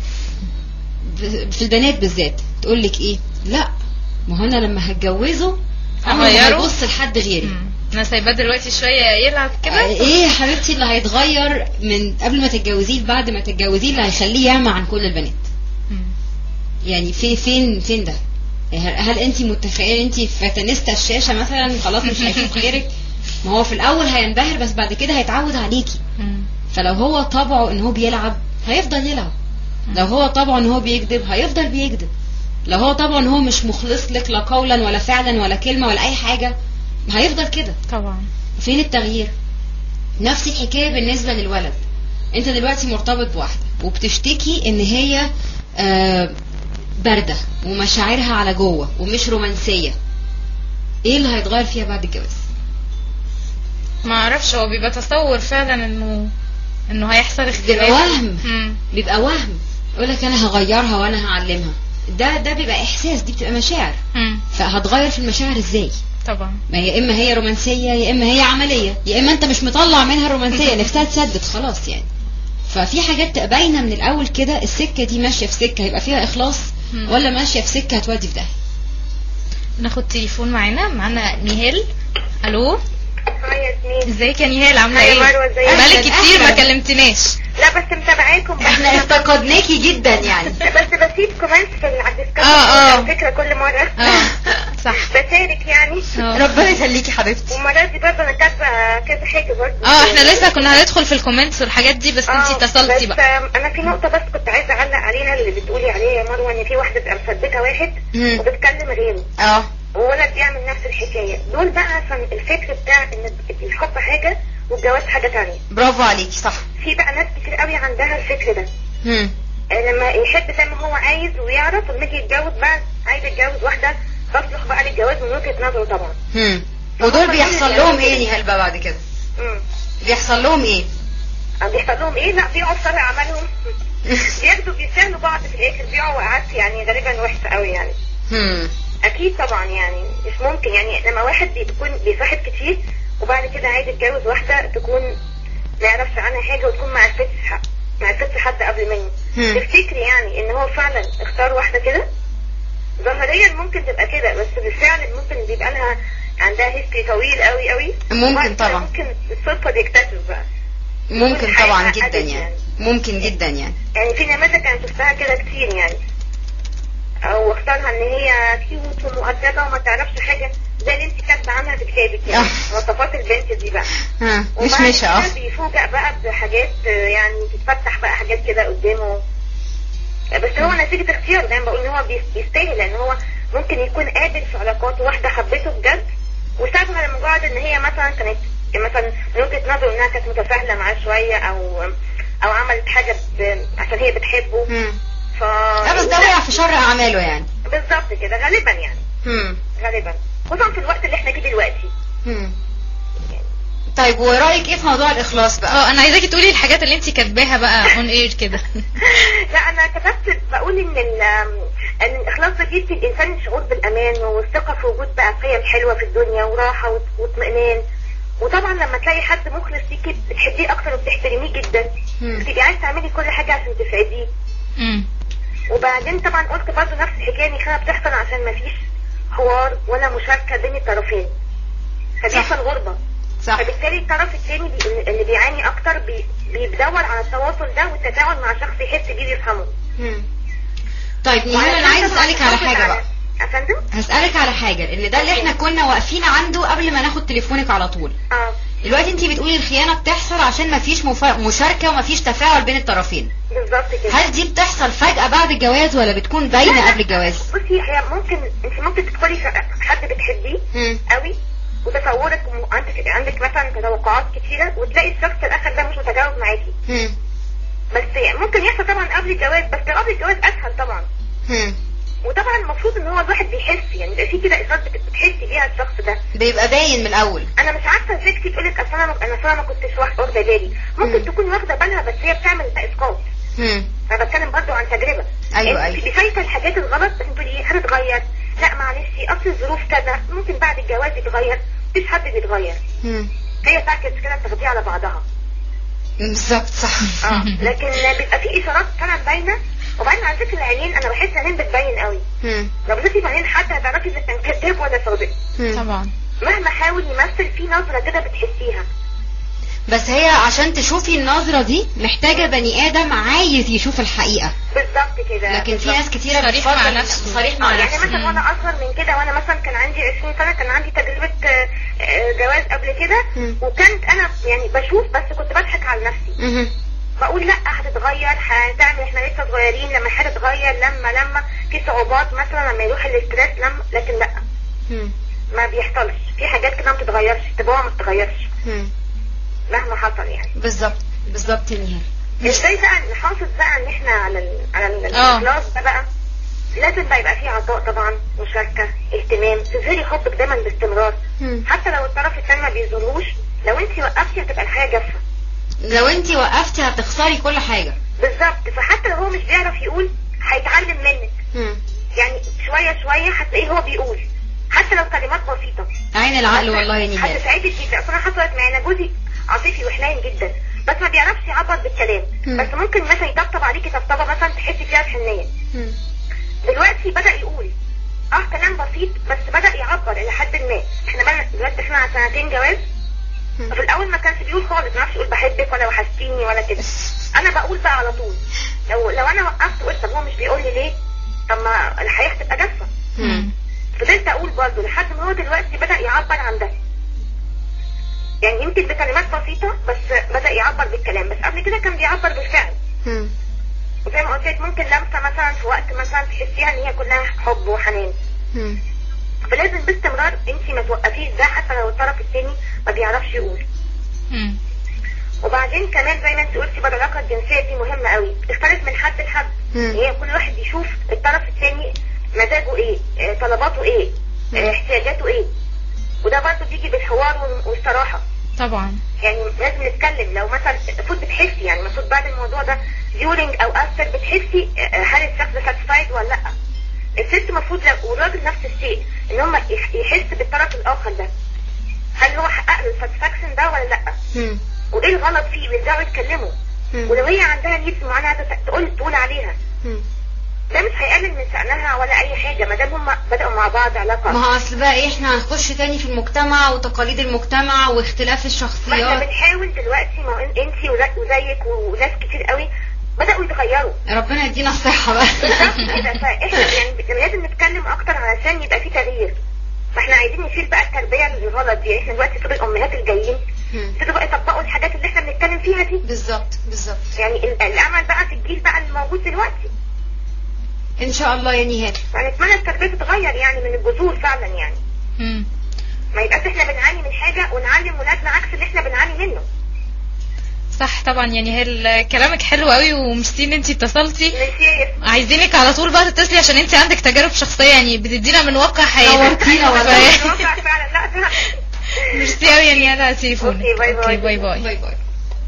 ب- في البنات بالذات تقول لك ايه لا ما هو انا لما هتجوزه عمره ما هغيره؟ هيبص لحد غيري مم. انا سايباه دلوقتي شويه يلعب آه، كده ايه يا حبيبتي اللي هيتغير من قبل ما تتجوزيه لبعد ما تتجوزيه اللي هيخليه يعمى عن كل البنات مم. يعني في فين فين ده هل- هل انت متخيله انت فتنست الشاشه مثلا خلاص مش هيشوف غيرك ما هو في الاول هينبهر بس بعد كده هيتعود عليكي مم. فلو هو طبعه ان هو بيلعب هيفضل يلعب لو هو طبعه ان هو بيكذب هيفضل بيكذب لو هو طبعا ان هو مش مخلص لك لا قولا ولا فعلا ولا كلمه ولا اي حاجه هيفضل كده طبعا فين التغيير نفس الحكايه بالنسبه للولد انت دلوقتي مرتبط بواحده وبتشتكي ان هي آه، بارده ومشاعرها على جوه ومش رومانسيه ايه اللي هيتغير فيها بعد الجواز ما اعرفش هو بيبقى تصور فعلا انه انه هيحصل اختلاف بيبقى وهم. مم. بيبقى وهم يقول لك انا هغيرها وانا هعلمها ده ده بيبقى احساس دي بتبقى مشاعر مم. فهتغير في المشاعر ازاي طبعا ما هي اما هي رومانسيه يا اما هي عمليه يا اما انت مش مطلع منها الرومانسيه نفسها تسدد خلاص يعني ففي حاجات تبقى باينه من الاول كده السكه دي ماشيه في سكه هيبقى فيها اخلاص مم. ولا ماشيه في سكه هتودي في داهيه ناخد تليفون معانا معانا نيهال الو هاي ياسمين ازيك يا نيهال عامله هاي ايه مروة، ازيك؟ بقالك أهلاً، كتير ما أهلاً. كلمتناش لا بس متابعاكم بس احنا افتقدناكي جدا يعني بس بسيب كومنت في على الديسكشن آه، آه. على فكره كل مره اه صح بشارك يعني اه ربنا يخليكي حبيبتي والمره دي برضه انا كاتبه كذا حاجه برضه اه احنا لسه كنا هندخل في الكومنتس والحاجات دي بس آه، انتي اتصلتي بس بقى آم، انا في نقطه بس كنت عايزه اعلق عليها اللي بتقولي عليها يا مروه ان في واحده تبقى مثبته واحد مم. وبتكلم غيره اه وولد بيعمل نفس الحكايه دول بقى عشان الفكر بتاع ان الحب حاجه والجواز حاجه تانية برافو عليكي صح في بقى ناس كتير قوي عندها الفكر ده هم. آه، لما يحب زي ما هو عايز ويعرف لما يجي يتجوز بقى عايز يتجوز واحده تصلح بقى للجواز من وجهه نظره طبعا هم. ودول بيحصل لهم ايه يا هلبة بعد كده امم بيحصل لهم ايه آه، بيحصل لهم ايه لا بيقعوا في شر اعمالهم بياخدوا بيسالوا بعض في الاخر بيقعوا وقعات يعني غالبا وحشه قوي يعني هم. اكيد طبعا يعني مش ممكن يعني لما واحد بيكون بيصاحب كتير وبعد كده عايز يتجوز واحده تكون ما يعرفش عنها حاجه وتكون ما عرفتش ح- ما عرفتش حد قبل منه هم. تفتكري يعني ان هو فعلا اختار واحده كده ظاهريا ممكن تبقى كده بس بالفعل ممكن بيبقى لها عندها هيستوري طويل قوي قوي ممكن وبعد كده طبعا. ممكن بالصدفه بيكتشف بقى ممكن الحياة طبعا عقدت جدا يعني. يعني ممكن جدا يعني يعني في نماذج انا شفتها كده كتير يعني او اختارها ان هي كيوت ومؤدبه وما تعرفش حاجه زي اللي انت كاتبه عنها في كتابك يعني آه. مواصفات البنت دي بقى ها مش وبعد ماشي اه كده بيفوجئ بقى بحاجات آه، يعني تتفتح بقى حاجات كده قدامه بس هو نتيجة اختياره زي ما بقول ان هو بيس- بيستاهل لان هو ممكن يكون قابل في علاقات واحدة حبته بجد وسابها لمجرد ان هي مثلا كانت مثلا من وجهة نظره انها كانت متفاهلة معاه شوية او او عملت حاجة ب... عشان هي بتحبه مم. ف لا بس ده وقع في شر اعماله يعني بالظبط كده غالبا يعني مم. غالبا خصوصا في الوقت اللي احنا فيه دلوقتي مم. طيب ورايك ايه في موضوع الاخلاص بقى اه انا عايزاكي تقولي الحاجات اللي انت كاتباها بقى اون اير كده لا انا كتبت بقول ان ال- ان الاخلاص ده بيدي الانسان شعور بالامان والثقه في وجود بقى قيم حلوه في الدنيا وراحه وات- واطمئنان وطبعا لما تلاقي حد مخلص ليكي بتحبيه اكتر وبتحترميه جدا مم. بتبقي عايزه تعملي كل حاجه عشان تسعديه مم. وبعدين طبعا قلت برضه نفس الحكايه ان خلينا بتحصل عشان ما فيش حوار ولا مشاركه بين الطرفين فبيحصل غربه صح فبالتالي الطرف الثاني بي- اللي بيعاني اكتر بي- بيدور على التواصل ده والتفاعل مع شخص يحس بيه ويفهمه مم. طيب نهال انا عايز اسالك على حاجه بقى يا فندم هسألك على حاجة لأن ده اللي احنا كنا واقفين عنده قبل ما ناخد تليفونك على طول اه دلوقتي انت بتقولي الخيانة بتحصل عشان مفيش مف... مشاركة ومفيش تفاعل بين الطرفين بالظبط كده هل دي بتحصل فجأة بعد الجواز ولا بتكون باينة قبل الجواز؟ بصي هي ممكن انت ممكن تدخلي في حد بتحبيه مم. قوي وتصورك م- عندك عندك مثلا توقعات كتيره وتلاقي الشخص الاخر ده مش متجاوب معاكي مم. بس ممكن يحصل طبعا قبل الجواز بس قبل الجواز اسهل طبعا مم. وطبعا المفروض ان هو الواحد بيحس يعني يبقى في كده اشارات بت- بتحسي بيها الشخص ده بيبقى باين من الأول انا مش عارفه ازاي تيجي تقول لك اصل انا انا أصل أنا ما كنتش واخ- واخده بالي ممكن مم. تكون واخده بالها بس هي بتعمل اسقاط مم. انا بتكلم برضو عن تجربه أيوة، انت أيوة. شايفه الحاجات الغلط بس انت تقولي هتتغير لا معلش اصل الظروف كذا ممكن بعد الجواز يتغير مفيش حد بيتغير مم. هي باكج كده بتاخديها على بعضها بالظبط صح اه لكن بيبقى في اشارات فعلا باينه وبعدين على فكره العينين انا بحس العينين بتبين قوي مم. لو بصيتي في عينين حد هتعرفي اذا كان كذاب ولا صادق مم. طبعا مهما حاول يمثل في نظره كده بتحسيها بس هي عشان تشوفي النظرة دي محتاجة بني آدم عايز يشوف الحقيقة بالظبط كده لكن في بالظبط. ناس كتيرة صريح مع بتفضل- نفسه. صريح اه مع يعني نفسه مثلا وانا اصغر من كده وانا مثلا كان عندي 20 سنه كان عندي تجربه آه، آه، جواز قبل كده مم. وكانت انا يعني بشوف بس كنت بضحك على نفسي مهم. بقول لا هتتغير هتعمل احنا لسه صغيرين لما هتتغير لما لما في صعوبات مثلا لما يروح الاسترس لما لكن لا مم. ما بيحصلش في حاجات كده ما بتتغيرش طباعها ما بتتغيرش مم. مهما حصل يعني بالظبط بالظبط يا نهال ازاي بقى نحافظ بقى ان احنا على ال على ال- اه. الاخلاص ده بقى لازم بقى يبقى فيه عطاء طبعا مشاركه اهتمام تظهري حبك دايما باستمرار مم. حتى لو الطرف الثاني ما بيظهروش لو انت وقفتي هتبقى الحياه جافه لو انت وقفتي هتخسري كل حاجة بالظبط فحتى لو هو مش بيعرف يقول هيتعلم منك مم. يعني شويه شويه هتلاقيه هو بيقول حتى لو كلمات بسيطه عين العقل والله يا نهال هتساعدك جدا اصل انا حصلت معايا انا جوزي عاطفي وحنين جدا بس ما بيعرفش يعبر بالكلام مم. بس ممكن مثلا يطبطب عليكي طبطبه مثلا تحسي فيها بحنيه مم. دلوقتي بدا يقول اه كلام بسيط بس بدا يعبر الى حد ما احنا بقى دلوقتي احنا على سنتين جواز مم. ففي الاول ما كانش بيقول خالص ما يعرفش يقول بحبك ولا وحشتيني ولا كده انا بقول بقى على طول لو لو انا وقفت قلت طب هو مش بيقول لي ليه طب ما الحياه هتبقى جافه مم. فضلت اقول برضه لحد ما هو دلوقتي بدا يعبر عن ده يعني يمكن بكلمات بسيطه بس بدا يعبر بالكلام بس قبل كده كان بيعبر بالفعل مم. وزي ما قلت لك ممكن لمسه مثلا في وقت مثلا تحسيها ان هي كلها حب وحنان مم. فلازم باستمرار انت ما توقفيش ده حتى لو الطرف الثاني ما بيعرفش يقول مم. وبعدين كمان زي ما انت قلتي بقى العلاقه الجنسيه دي مهمه قوي تختلف من حد لحد مم. هي كل واحد يشوف الطرف الثاني مزاجه ايه آه، طلباته ايه آه، احتياجاته ايه وده برضه بيجي بالحوار وال- والصراحه طبعا يعني لازم نتكلم لو مثلا المفروض بتحسي يعني المفروض بعد الموضوع ده during او after بتحسي آه، هل الشخص ده satisfied ولا لا الست المفروض لو- والراجل نفس الشيء ان هم يحس بالطرف الاخر ده هل هو حقق له الساتسفاكشن ده ولا لا مم. وايه الغلط فيه ويرجعوا يتكلموا مم. ولو هي عندها نيدز معينه عايزه تقول تقول عليها مم. ده مش هيقلل من شأنها ولا اي حاجه ما دام هم بدأوا مع بعض علاقه ما هو اصل بقى ايه احنا هنخش تاني في المجتمع وتقاليد المجتمع واختلاف ما احنا الشخصيات بنحاول دلوقتي ما هو انت وزيك وناس كتير قوي بدأوا يتغيروا ربنا يدينا الصحة بقى بالظبط كده فاحنا يعني لازم نتكلم اكتر علشان يبقى في تغيير فاحنا عايزين نشيل بقى التربيه الغلط دي احنا دلوقتي طول الامهات الجايين مم. ابتدوا بقى يطبقوا الحاجات اللي احنا بنتكلم فيها دي بالظبط بالظبط يعني ال- الامل بقى في الجيل بقى الموجود دلوقتي ان شاء الله يا نهاد يعني اتمنى التربيه تتغير يعني من الجذور فعلا يعني مم. ما يبقاش احنا بنعاني من حاجه ونعلم ولادنا عكس اللي احنا بنعاني منه صح طبعا يعني هي ال- كلامك حلو قوي وميرسي ان انتي اتصلتي ميرسي عايزينك على طول بقى تتصلي عشان انتي عندك تجارب شخصيه يعني بتدينا من واقع حياتك نورتينا والله. ف- الواقع فعلا لا فعلا ميرسي قوي يا نهال على تليفونك أوكي، باي باي. أوكي، باي باي باي باي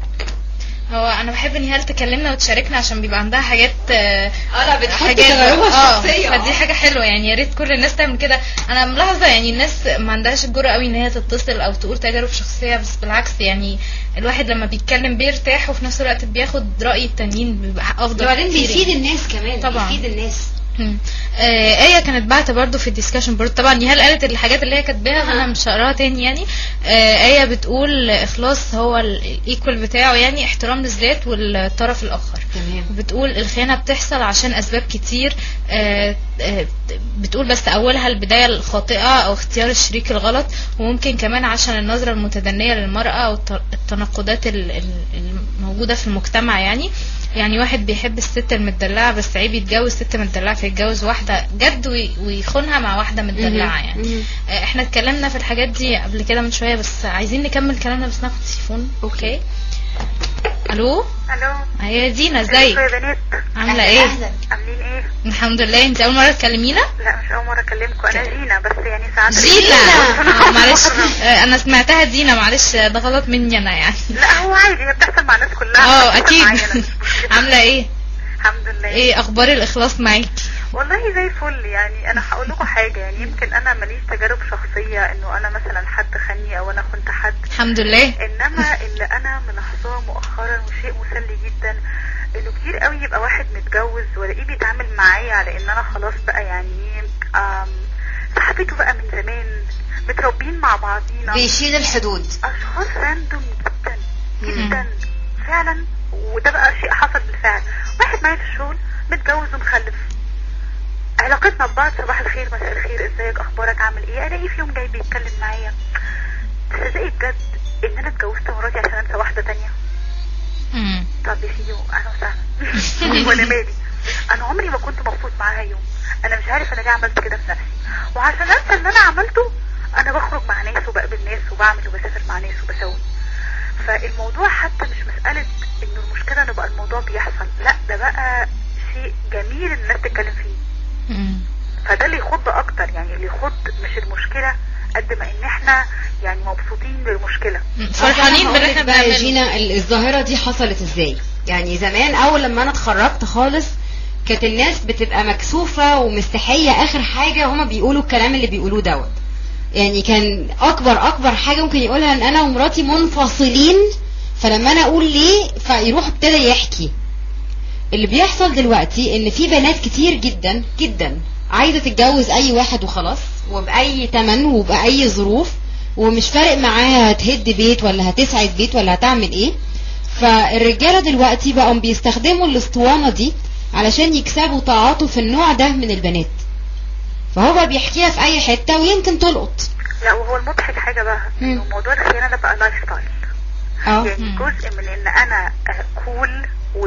هو انا بحب نهال تكلمنا وتشاركنا عشان بيبقى عندها حاجات آه، اه لا بتحط حاجات تجاربها اه الشخصيه فدي حاجه حلوه يعني يا ريت كل الناس تعمل كده انا ملاحظه يعني الناس ما عندهاش الجرأه قوي ان هي تتصل او تقول تجارب شخصيه بس بالعكس يعني الواحد لما بيتكلم بيرتاح وفي نفس الوقت بياخد راي التانيين بيبقى افضل وبعدين كتير بيفيد يعني. الناس كمان طبعا. بيفيد الناس مم. آه آية كانت بعتة برضو في الديسكشن بورد طبعا نهال قالت الحاجات اللي هي كاتباها انا مش هقراها تاني يعني آه آية بتقول اخلاص هو الايكوال بتاعه يعني احترام للذات والطرف الاخر تمام بتقول الخيانة بتحصل عشان أسباب كتير آه، آه، بتقول بس أولها البداية الخاطئة أو اختيار الشريك الغلط وممكن كمان عشان النظرة المتدنية للمرأة أو الت- التناقضات ال- ال- الموجودة في المجتمع يعني يعني واحد بيحب الست المدلعة بس عيب يتجوز ست مدلعة فيتجوز واحدة جد وي- ويخونها مع واحدة مدلعة يعني مهم. آه، احنا اتكلمنا في الحاجات دي قبل كده من شوية بس عايزين نكمل كلامنا بس ناخد تليفون اوكي الو الو هي دينا ازيكم ازيك يا بنات عامله ايه أهلاً. عاملين ايه الحمد لله انت اول مره تكلمينا لا مش اول مره اكلمكم انا جينا بس يعني ساعات جينا آه، معلش آه، انا سمعتها دينا معلش آه، ده غلط مني انا يعني لا هو عادي هي بتحصل مع الناس كلها اه بتحصل اكيد معايا أنا، مش مشكلة. عامله ايه الحمد لله ايه اخبار الاخلاص معاكي والله زي الفل يعني انا هقول لكم حاجه يعني يمكن انا ماليش تجارب شخصيه انه انا مثلا حد خني او انا كنت حد الحمد لله انما اللي انا ملاحظاه مؤخرا وشيء مسلي جدا انه كتير قوي يبقى واحد متجوز والاقيه بيتعامل معايا على ان انا خلاص بقى يعني ايه آم، صاحبته بقى من زمان متربيين مع بعضينا بيشيل الحدود اشخاص راندوم جدا جدا فعلا وده بقى شيء حصل بالفعل واحد معايا في الشغل متجوز ومخلف علاقتنا ببعض صباح الخير مساء الخير ازيك اخبارك عامل ايه الاقيه في يوم جاي بيتكلم معايا تصدقي بجد ان انا اتجوزت مراتي عشان انسى واحده تانية مم. طب يا سيدي اهلا وسهلا وانا مالي انا عمري ما كنت مبسوط معاها يوم انا مش عارف انا ليه عملت كده في نفسي وعشان انسى اللي انا عملته انا بخرج مع ناس وبقابل ناس وبعمل وبسافر مع ناس وبسوي فالموضوع حتى مش مسألة انه المشكلة انه بقى الموضوع بيحصل لا ده بقى شيء جميل ان الناس تتكلم فيه مم. فده اللي يخض اكتر يعني اللي يخض مش المشكلة قد ما ان احنا يعني مبسوطين بالمشكلة مم. فرحانين باللي احنا بقى يا بنعمله جينا ال- الظاهرة دي حصلت ازاي يعني زمان اول لما انا اتخرجت خالص كانت الناس بتبقى مكسوفة ومستحية اخر حاجة هما بيقولوا الكلام اللي بيقولوه دوت يعني كان اكبر اكبر حاجة ممكن يقولها ان انا ومراتي منفصلين فلما انا اقول ليه فيروح ابتدى يحكي اللي بيحصل دلوقتي ان في بنات كتير جدا جدا عايزة تتجوز اي واحد وخلاص وبأي تمن وبأي ظروف ومش فارق معاها هتهد بيت ولا هتسعد بيت ولا هتعمل ايه فالرجالة دلوقتي بقوا بيستخدموا الاسطوانة دي علشان يكسبوا تعاطف النوع ده من البنات فهو بقى بيحكيها في اي حتة ويمكن تلقط لا وهو المضحك حاجة بقى انه مم. موضوع الخيانة ده بقى لايف ستايل اه يعني مم. جزء من ان انا آه، كول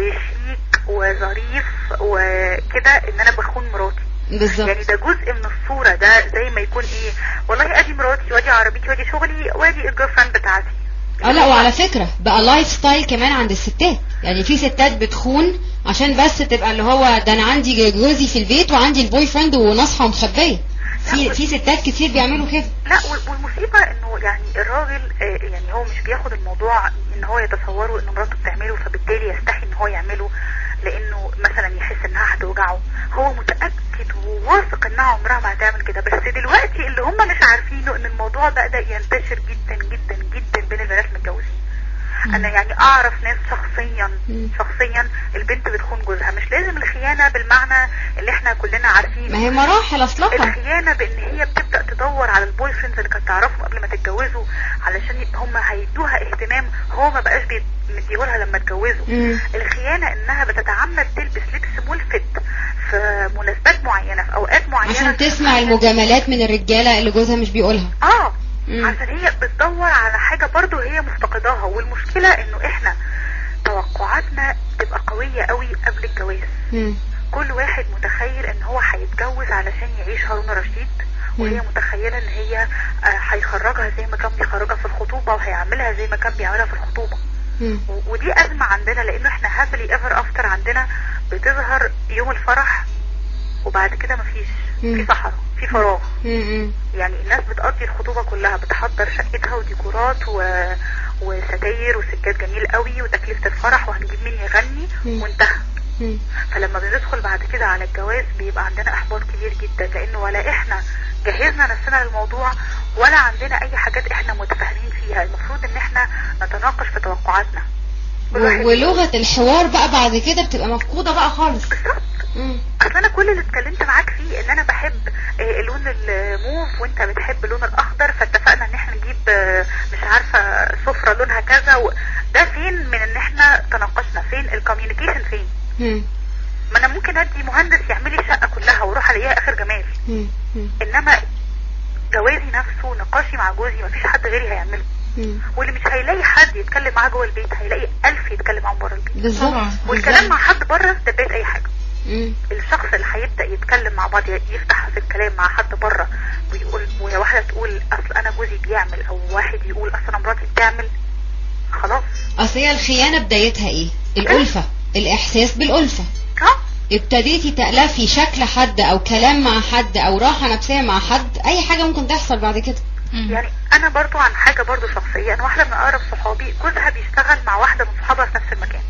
وشيك وظريف وكده ان انا بخون مراتي بالظبط يعني ده جزء من الصورة ده زي ما يكون ايه والله ادي مراتي وادي عربيتي وادي شغلي وادي الجيرل فريند بتاعتي اه لا وعلى فكرة بقى لايف ستايل كمان عند الستات يعني في ستات بتخون عشان بس تبقى اللي هو ده انا عندي جوزي في البيت وعندي البوي فريند ونصحى ومخبية في في ستات كتير بيعملوا كده لا وال- والمصيبة انه يعني الراجل آه، يعني هو مش بياخد الموضوع ان هو يتصوره ان مراته بتعمله فبالتالي يستحي ان هو يعمله لانه مثلا يحس انها هتوجعه هو متأكد وواثق انها عمرها ما هتعمل كده بس دلوقتي اللي هم مش عارفينه ان الموضوع بدأ ينتشر جدا جدا جدا بين البنات المتجوزين انا يعني اعرف ناس شخصيا مم. شخصيا البنت بتخون جوزها مش لازم الخيانة بالمعنى اللي احنا كلنا عارفينه ما هي مراحل اصلها الخيانة بان هي بتبدأ تدور على البوي فريندز اللي كانت تعرفهم قبل ما تتجوزوا علشان هم هيدوها اهتمام هو ما بقاش بي- مديهولها لما اتجوزوا مم. الخيانة انها بتتعمد تلبس لبس ملفت في مناسبات معينة في اوقات معينة عشان تسمع المجاملات من الرجالة اللي جوزها مش بيقولها اه مم. عشان هي بتدور على حاجة برضو هي مفتقداها والمشكلة انه احنا توقعاتنا تبقى قوية قوي قبل الجواز مم. كل واحد متخيل ان هو هيتجوز علشان يعيش هارون رشيد وهي مم. متخيله ان هي آه، هيخرجها زي ما كان بيخرجها في الخطوبه وهيعملها زي ما كان بيعملها في الخطوبه مم. و- ودي ازمه عندنا لانه احنا هابلي ايفر افتر عندنا بتظهر يوم الفرح وبعد كده مفيش مم. في صحراء في فراغ مم. يعني الناس بتقضي الخطوبة كلها بتحضر شقتها وديكورات و... وستاير وسجاد جميل قوي وتكلفة الفرح وهنجيب مين يغني مم. وانتهى مم. فلما بندخل بعد كده على الجواز بيبقى عندنا احباط كبير جدا لانه ولا احنا جهزنا نفسنا للموضوع ولا عندنا اي حاجات احنا متفاهمين فيها المفروض ان احنا نتناقش في توقعاتنا كل واحد و- ولغة الحوار بقى بعد كده بتبقى مفقودة بقى خالص بالظبط مم. اصل انا كل اللي اتكلمت معاك فيه ان انا بحب آه، لون الموف وانت بتحب اللون الاخضر فاتفقنا ان احنا نجيب آه، مش عارفه سفره لونها كذا و... ده فين من ان احنا تناقشنا فين الكوميونيكيشن فين مم. ما انا ممكن ادي مهندس يعمل لي الشقه كلها واروح الاقيها اخر جمال مم. مم. انما جوازي نفسه نقاشي مع جوزي مفيش حد غيري هيعمله مم. واللي مش هيلاقي حد يتكلم معاه جوه البيت هيلاقي ألف يتكلم معاهم بره البيت بالظبط طبعا. والكلام مع حد بره ده بدايه اي حاجه مم. الشخص اللي هيبدا يتكلم مع بعض يفتح في الكلام مع حد بره ويقول وهي واحده تقول اصل انا جوزي بيعمل او واحد يقول اصل انا مراتي بتعمل خلاص اصل هي الخيانة بدايتها ايه الألفة الإحساس بالألفة ها ابتديتي تألفي شكل حد أو كلام مع حد أو راحة نفسية مع حد أي حاجة ممكن تحصل بعد كده مم. يعني انا برضو عن حاجه برضو شخصيه انا واحده من اقرب صحابي جوزها بيشتغل مع واحده من صحابها في نفس المكان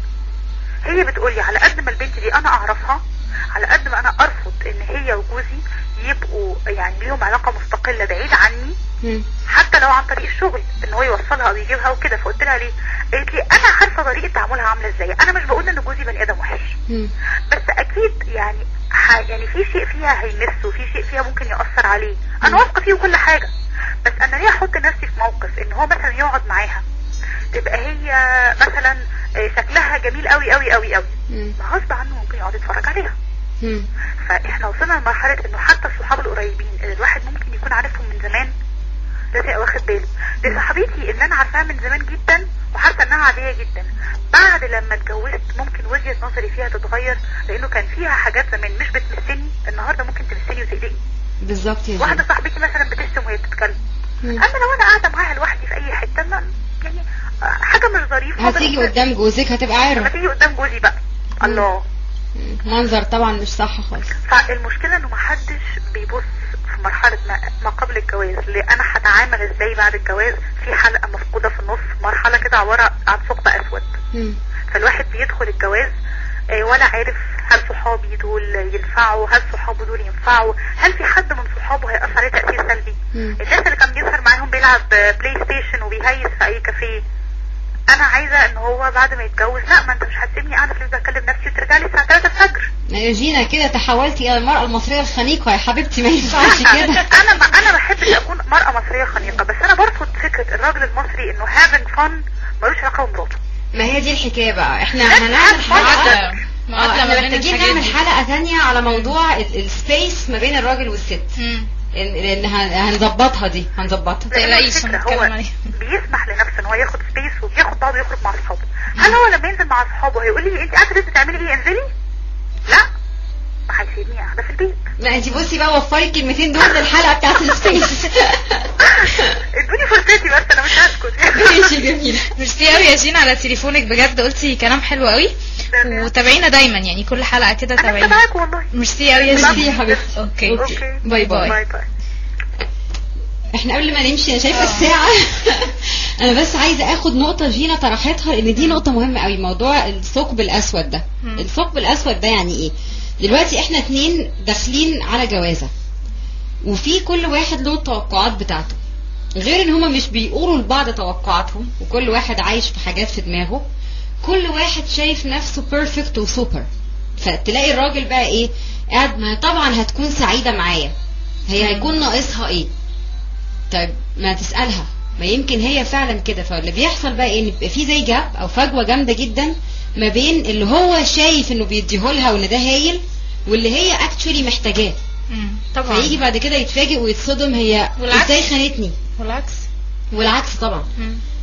هي بتقولي على قد ما البنت دي انا اعرفها على قد ما انا ارفض ان هي وجوزي يبقوا يعني ليهم علاقه مستقله بعيد عني مم. حتى لو عن طريق الشغل ان هو يوصلها او يجيبها وكده فقلت لها ليه قالت لي انا عارفه طريقه تعاملها عامله ازاي انا مش بقول ان جوزي بني ادم وحش مم. بس اكيد يعني ح... يعني في شيء فيها هيمسه وفي شيء فيها ممكن ياثر عليه انا واثقه فيه وكل حاجه بس انا ليه احط نفسي في موقف ان هو مثلا يقعد معاها تبقى هي مثلا آه، شكلها جميل قوي قوي قوي قوي مم. ما غصب عنه ممكن يقعد يتفرج عليها مم. فاحنا وصلنا لمرحله انه حتى الصحاب القريبين اللي الواحد ممكن يكون عارفهم من زمان لازم يبقى واخد باله دي صاحبتي اللي انا عارفاها من زمان جدا وحاسه انها عاديه جدا بعد لما اتجوزت ممكن وجهه نظري فيها تتغير لانه كان فيها حاجات زمان مش بتمسني النهارده ممكن تمسني وتقلقني بالظبط يا واحده زين صاحبتي مثلا بتشتم وهي بتتكلم مم. اما لو انا قاعده معاها لوحدي في اي حته ما يعني آه، حاجه مش ظريفه هتيجي بس- قدام جوزك هتبقى لما عارف تيجي قدام جوزي بقى الله مم. منظر طبعا مش صح خالص فالمشكلة انه محدش بيبص في مرحلة ما, ما قبل الجواز اللي انا هتعامل ازاي بعد الجواز في حلقة مفقودة في النص مرحلة كده عبارة عن ثقب اسود مم. فالواحد بيدخل الجواز آه، ولا عارف هل صحابي دول ينفعوا هل صحابه دول ينفعوا هل في حد من صحابه هيأثر عليه تأثير سلبي مم. الناس اللي كان بيسهر معاهم بيلعب بلاي ستيشن وبيهيس في اي كافيه انا عايزة ان هو بعد ما يتجوز لا ما انت مش هتسيبني قاعدة في البيت بكلم نفسي وترجع لي الساعة 3 الفجر جينا كده تحولتي الى المرأة المصرية الخنيقة يا حبيبتي ما ينفعش كده انا ما انا بحبش اكون مرأة مصرية خنيقة بس انا برفض فكرة الراجل المصري انه having fun ملوش علاقة بمراته ما هي دي الحكاية بقى احنا لا، هنعمل معادلة. حلقة معادلة اه معادلة ما احنا بين محتاجين الحاجات نعمل دي. حلقة تانية على موضوع السبيس ما بين الراجل والست مم. لان لأن هن- هنظبطها دي هنظبطها لأن تقلقيش، الفكرة هنتكلم هو عليها. بيسمح لنفسه ان هو ياخد سبيس وبياخد بعضه يخرج مع اصحابه هل هو لما ينزل مع اصحابه هيقول لي انت قاعده لسه تعملي ايه انزلي لا ما هيسيبني قاعده في البيت لا انت بصي بقى وفري الكلمتين دول للحلقة بتاعت السبيس ادوني فرصتي بس انا مش هسكت ماشي جميل ميرسي قوي يا جين على تليفونك بجد قلتي كلام حلو قوي وتابعينا دايما يعني كل حلقة كده انا تابعينا معاك والله ميرسي قوي يا ميرسي يا جين حبيبتي اوكي اوكي باي باي. باي باي احنا قبل ما نمشي انا شايفه الساعه انا بس عايزه اخد نقطه جينا طرحتها لان دي نقطه مهمه قوي موضوع الثقب الاسود ده مم. الثقب الاسود ده يعني ايه دلوقتي احنا اتنين داخلين على جوازه وفي كل واحد له التوقعات بتاعته غير ان هما مش بيقولوا لبعض توقعاتهم وكل واحد عايش في حاجات في دماغه كل واحد شايف نفسه بيرفكت وسوبر فتلاقي الراجل بقى ايه قاعد ما طبعا هتكون سعيده معايا هي هيكون ناقصها ايه طيب ما تسألها ما يمكن هي فعلا كده فاللي بيحصل بقى ايه ان بيبقى في زي جاب او فجوه جامده جدا ما بين اللي هو شايف انه بيديهولها وان ده هايل واللي هي اكشولي محتاجاه مم. طبعا فيجي بعد كده يتفاجئ ويتصدم هي والعكس. ازاي خانتني والعكس والعكس طبعا مم.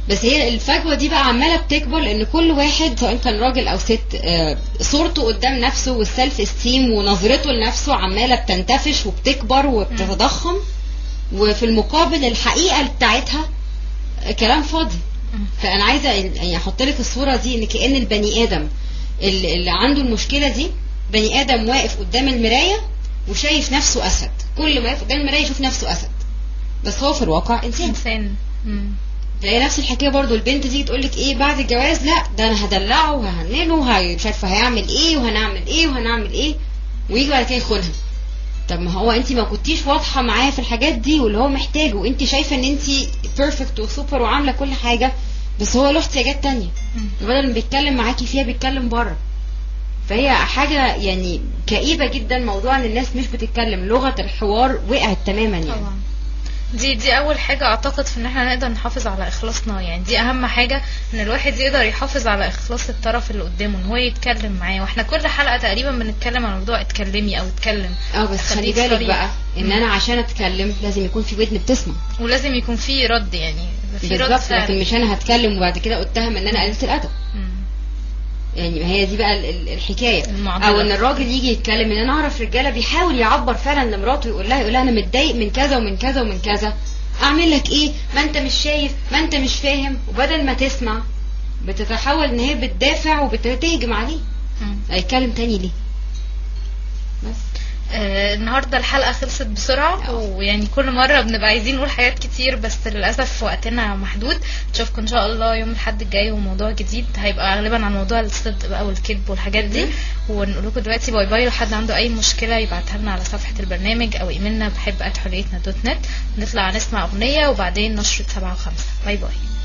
بس هي الفجوه دي بقى عماله بتكبر لان كل واحد سواء كان راجل او ست آه، صورته قدام نفسه والسلف استيم ونظرته لنفسه عماله بتنتفش وبتكبر وبتتضخم وفي المقابل الحقيقه بتاعتها آه، كلام فاضي فانا عايزه يعني احط لك الصوره دي ان كان البني ادم اللي اللي عنده المشكله دي بني ادم واقف قدام المرايه وشايف نفسه اسد كل ما يقف قدام المرايه يشوف نفسه اسد بس هو في الواقع انسان انسان مم. فهي نفس الحكايه برضو البنت تيجي تقول لك ايه بعد الجواز لا ده انا هدلعه وههننه وهي- مش عارفه هيعمل ايه وهنعمل ايه وهنعمل ايه ويجي بعد كده يخونها طب ما هو انت ما كنتيش واضحه معاه في الحاجات دي واللي هو محتاجه وانت شايفه ان انت بيرفكت وسوبر وعامله كل حاجه بس هو له احتياجات تانية بدل ما بيتكلم معاكي فيها بيتكلم بره فهي حاجه يعني كئيبه جدا موضوع ان الناس مش بتتكلم لغه الحوار وقعت تماما يعني طبعا دي دي اول حاجه اعتقد في ان احنا نقدر نحافظ على اخلاصنا يعني دي اهم حاجه ان الواحد يقدر يحافظ على اخلاص الطرف اللي قدامه ان هو يتكلم معاه واحنا كل حلقه تقريبا بنتكلم عن موضوع اتكلمي او اتكلم اه بس خلي خليك بالك صريح. بقى ان مم. انا عشان اتكلم لازم يكون في ودن بتسمع ولازم يكون في رد يعني في رد بالظبط فعل. لكن مش انا هتكلم وبعد كده اتهم ان انا قليله الادب مم. يعني ما هي دي بقى ال- ال- الحكايه المعضلة. او ان الراجل يجي يتكلم ان انا اعرف رجاله بيحاول يعبر فعلا لمراته يقول لها يقول لها انا متضايق من كذا ومن كذا ومن كذا اعمل لك ايه ما انت مش شايف ما انت مش فاهم وبدل ما تسمع بتتحول ان هي بتدافع وبتهجم عليه مم. هيتكلم تاني ليه بس آه، النهارده الحلقه خلصت بسرعه ويعني كل مره بنبقى عايزين نقول حاجات كتير بس للاسف وقتنا محدود نشوفكم ان شاء الله يوم الاحد الجاي وموضوع جديد هيبقى غالبا عن موضوع الصدق بقى والكذب والحاجات دي ونقول لكم دلوقتي باي باي لو حد عنده اي مشكله يبعتها لنا على صفحه البرنامج او ايميلنا بحب حريتنا دوت نت نطلع نسمع اغنيه وبعدين نشرة سبعة وخمسة باي باي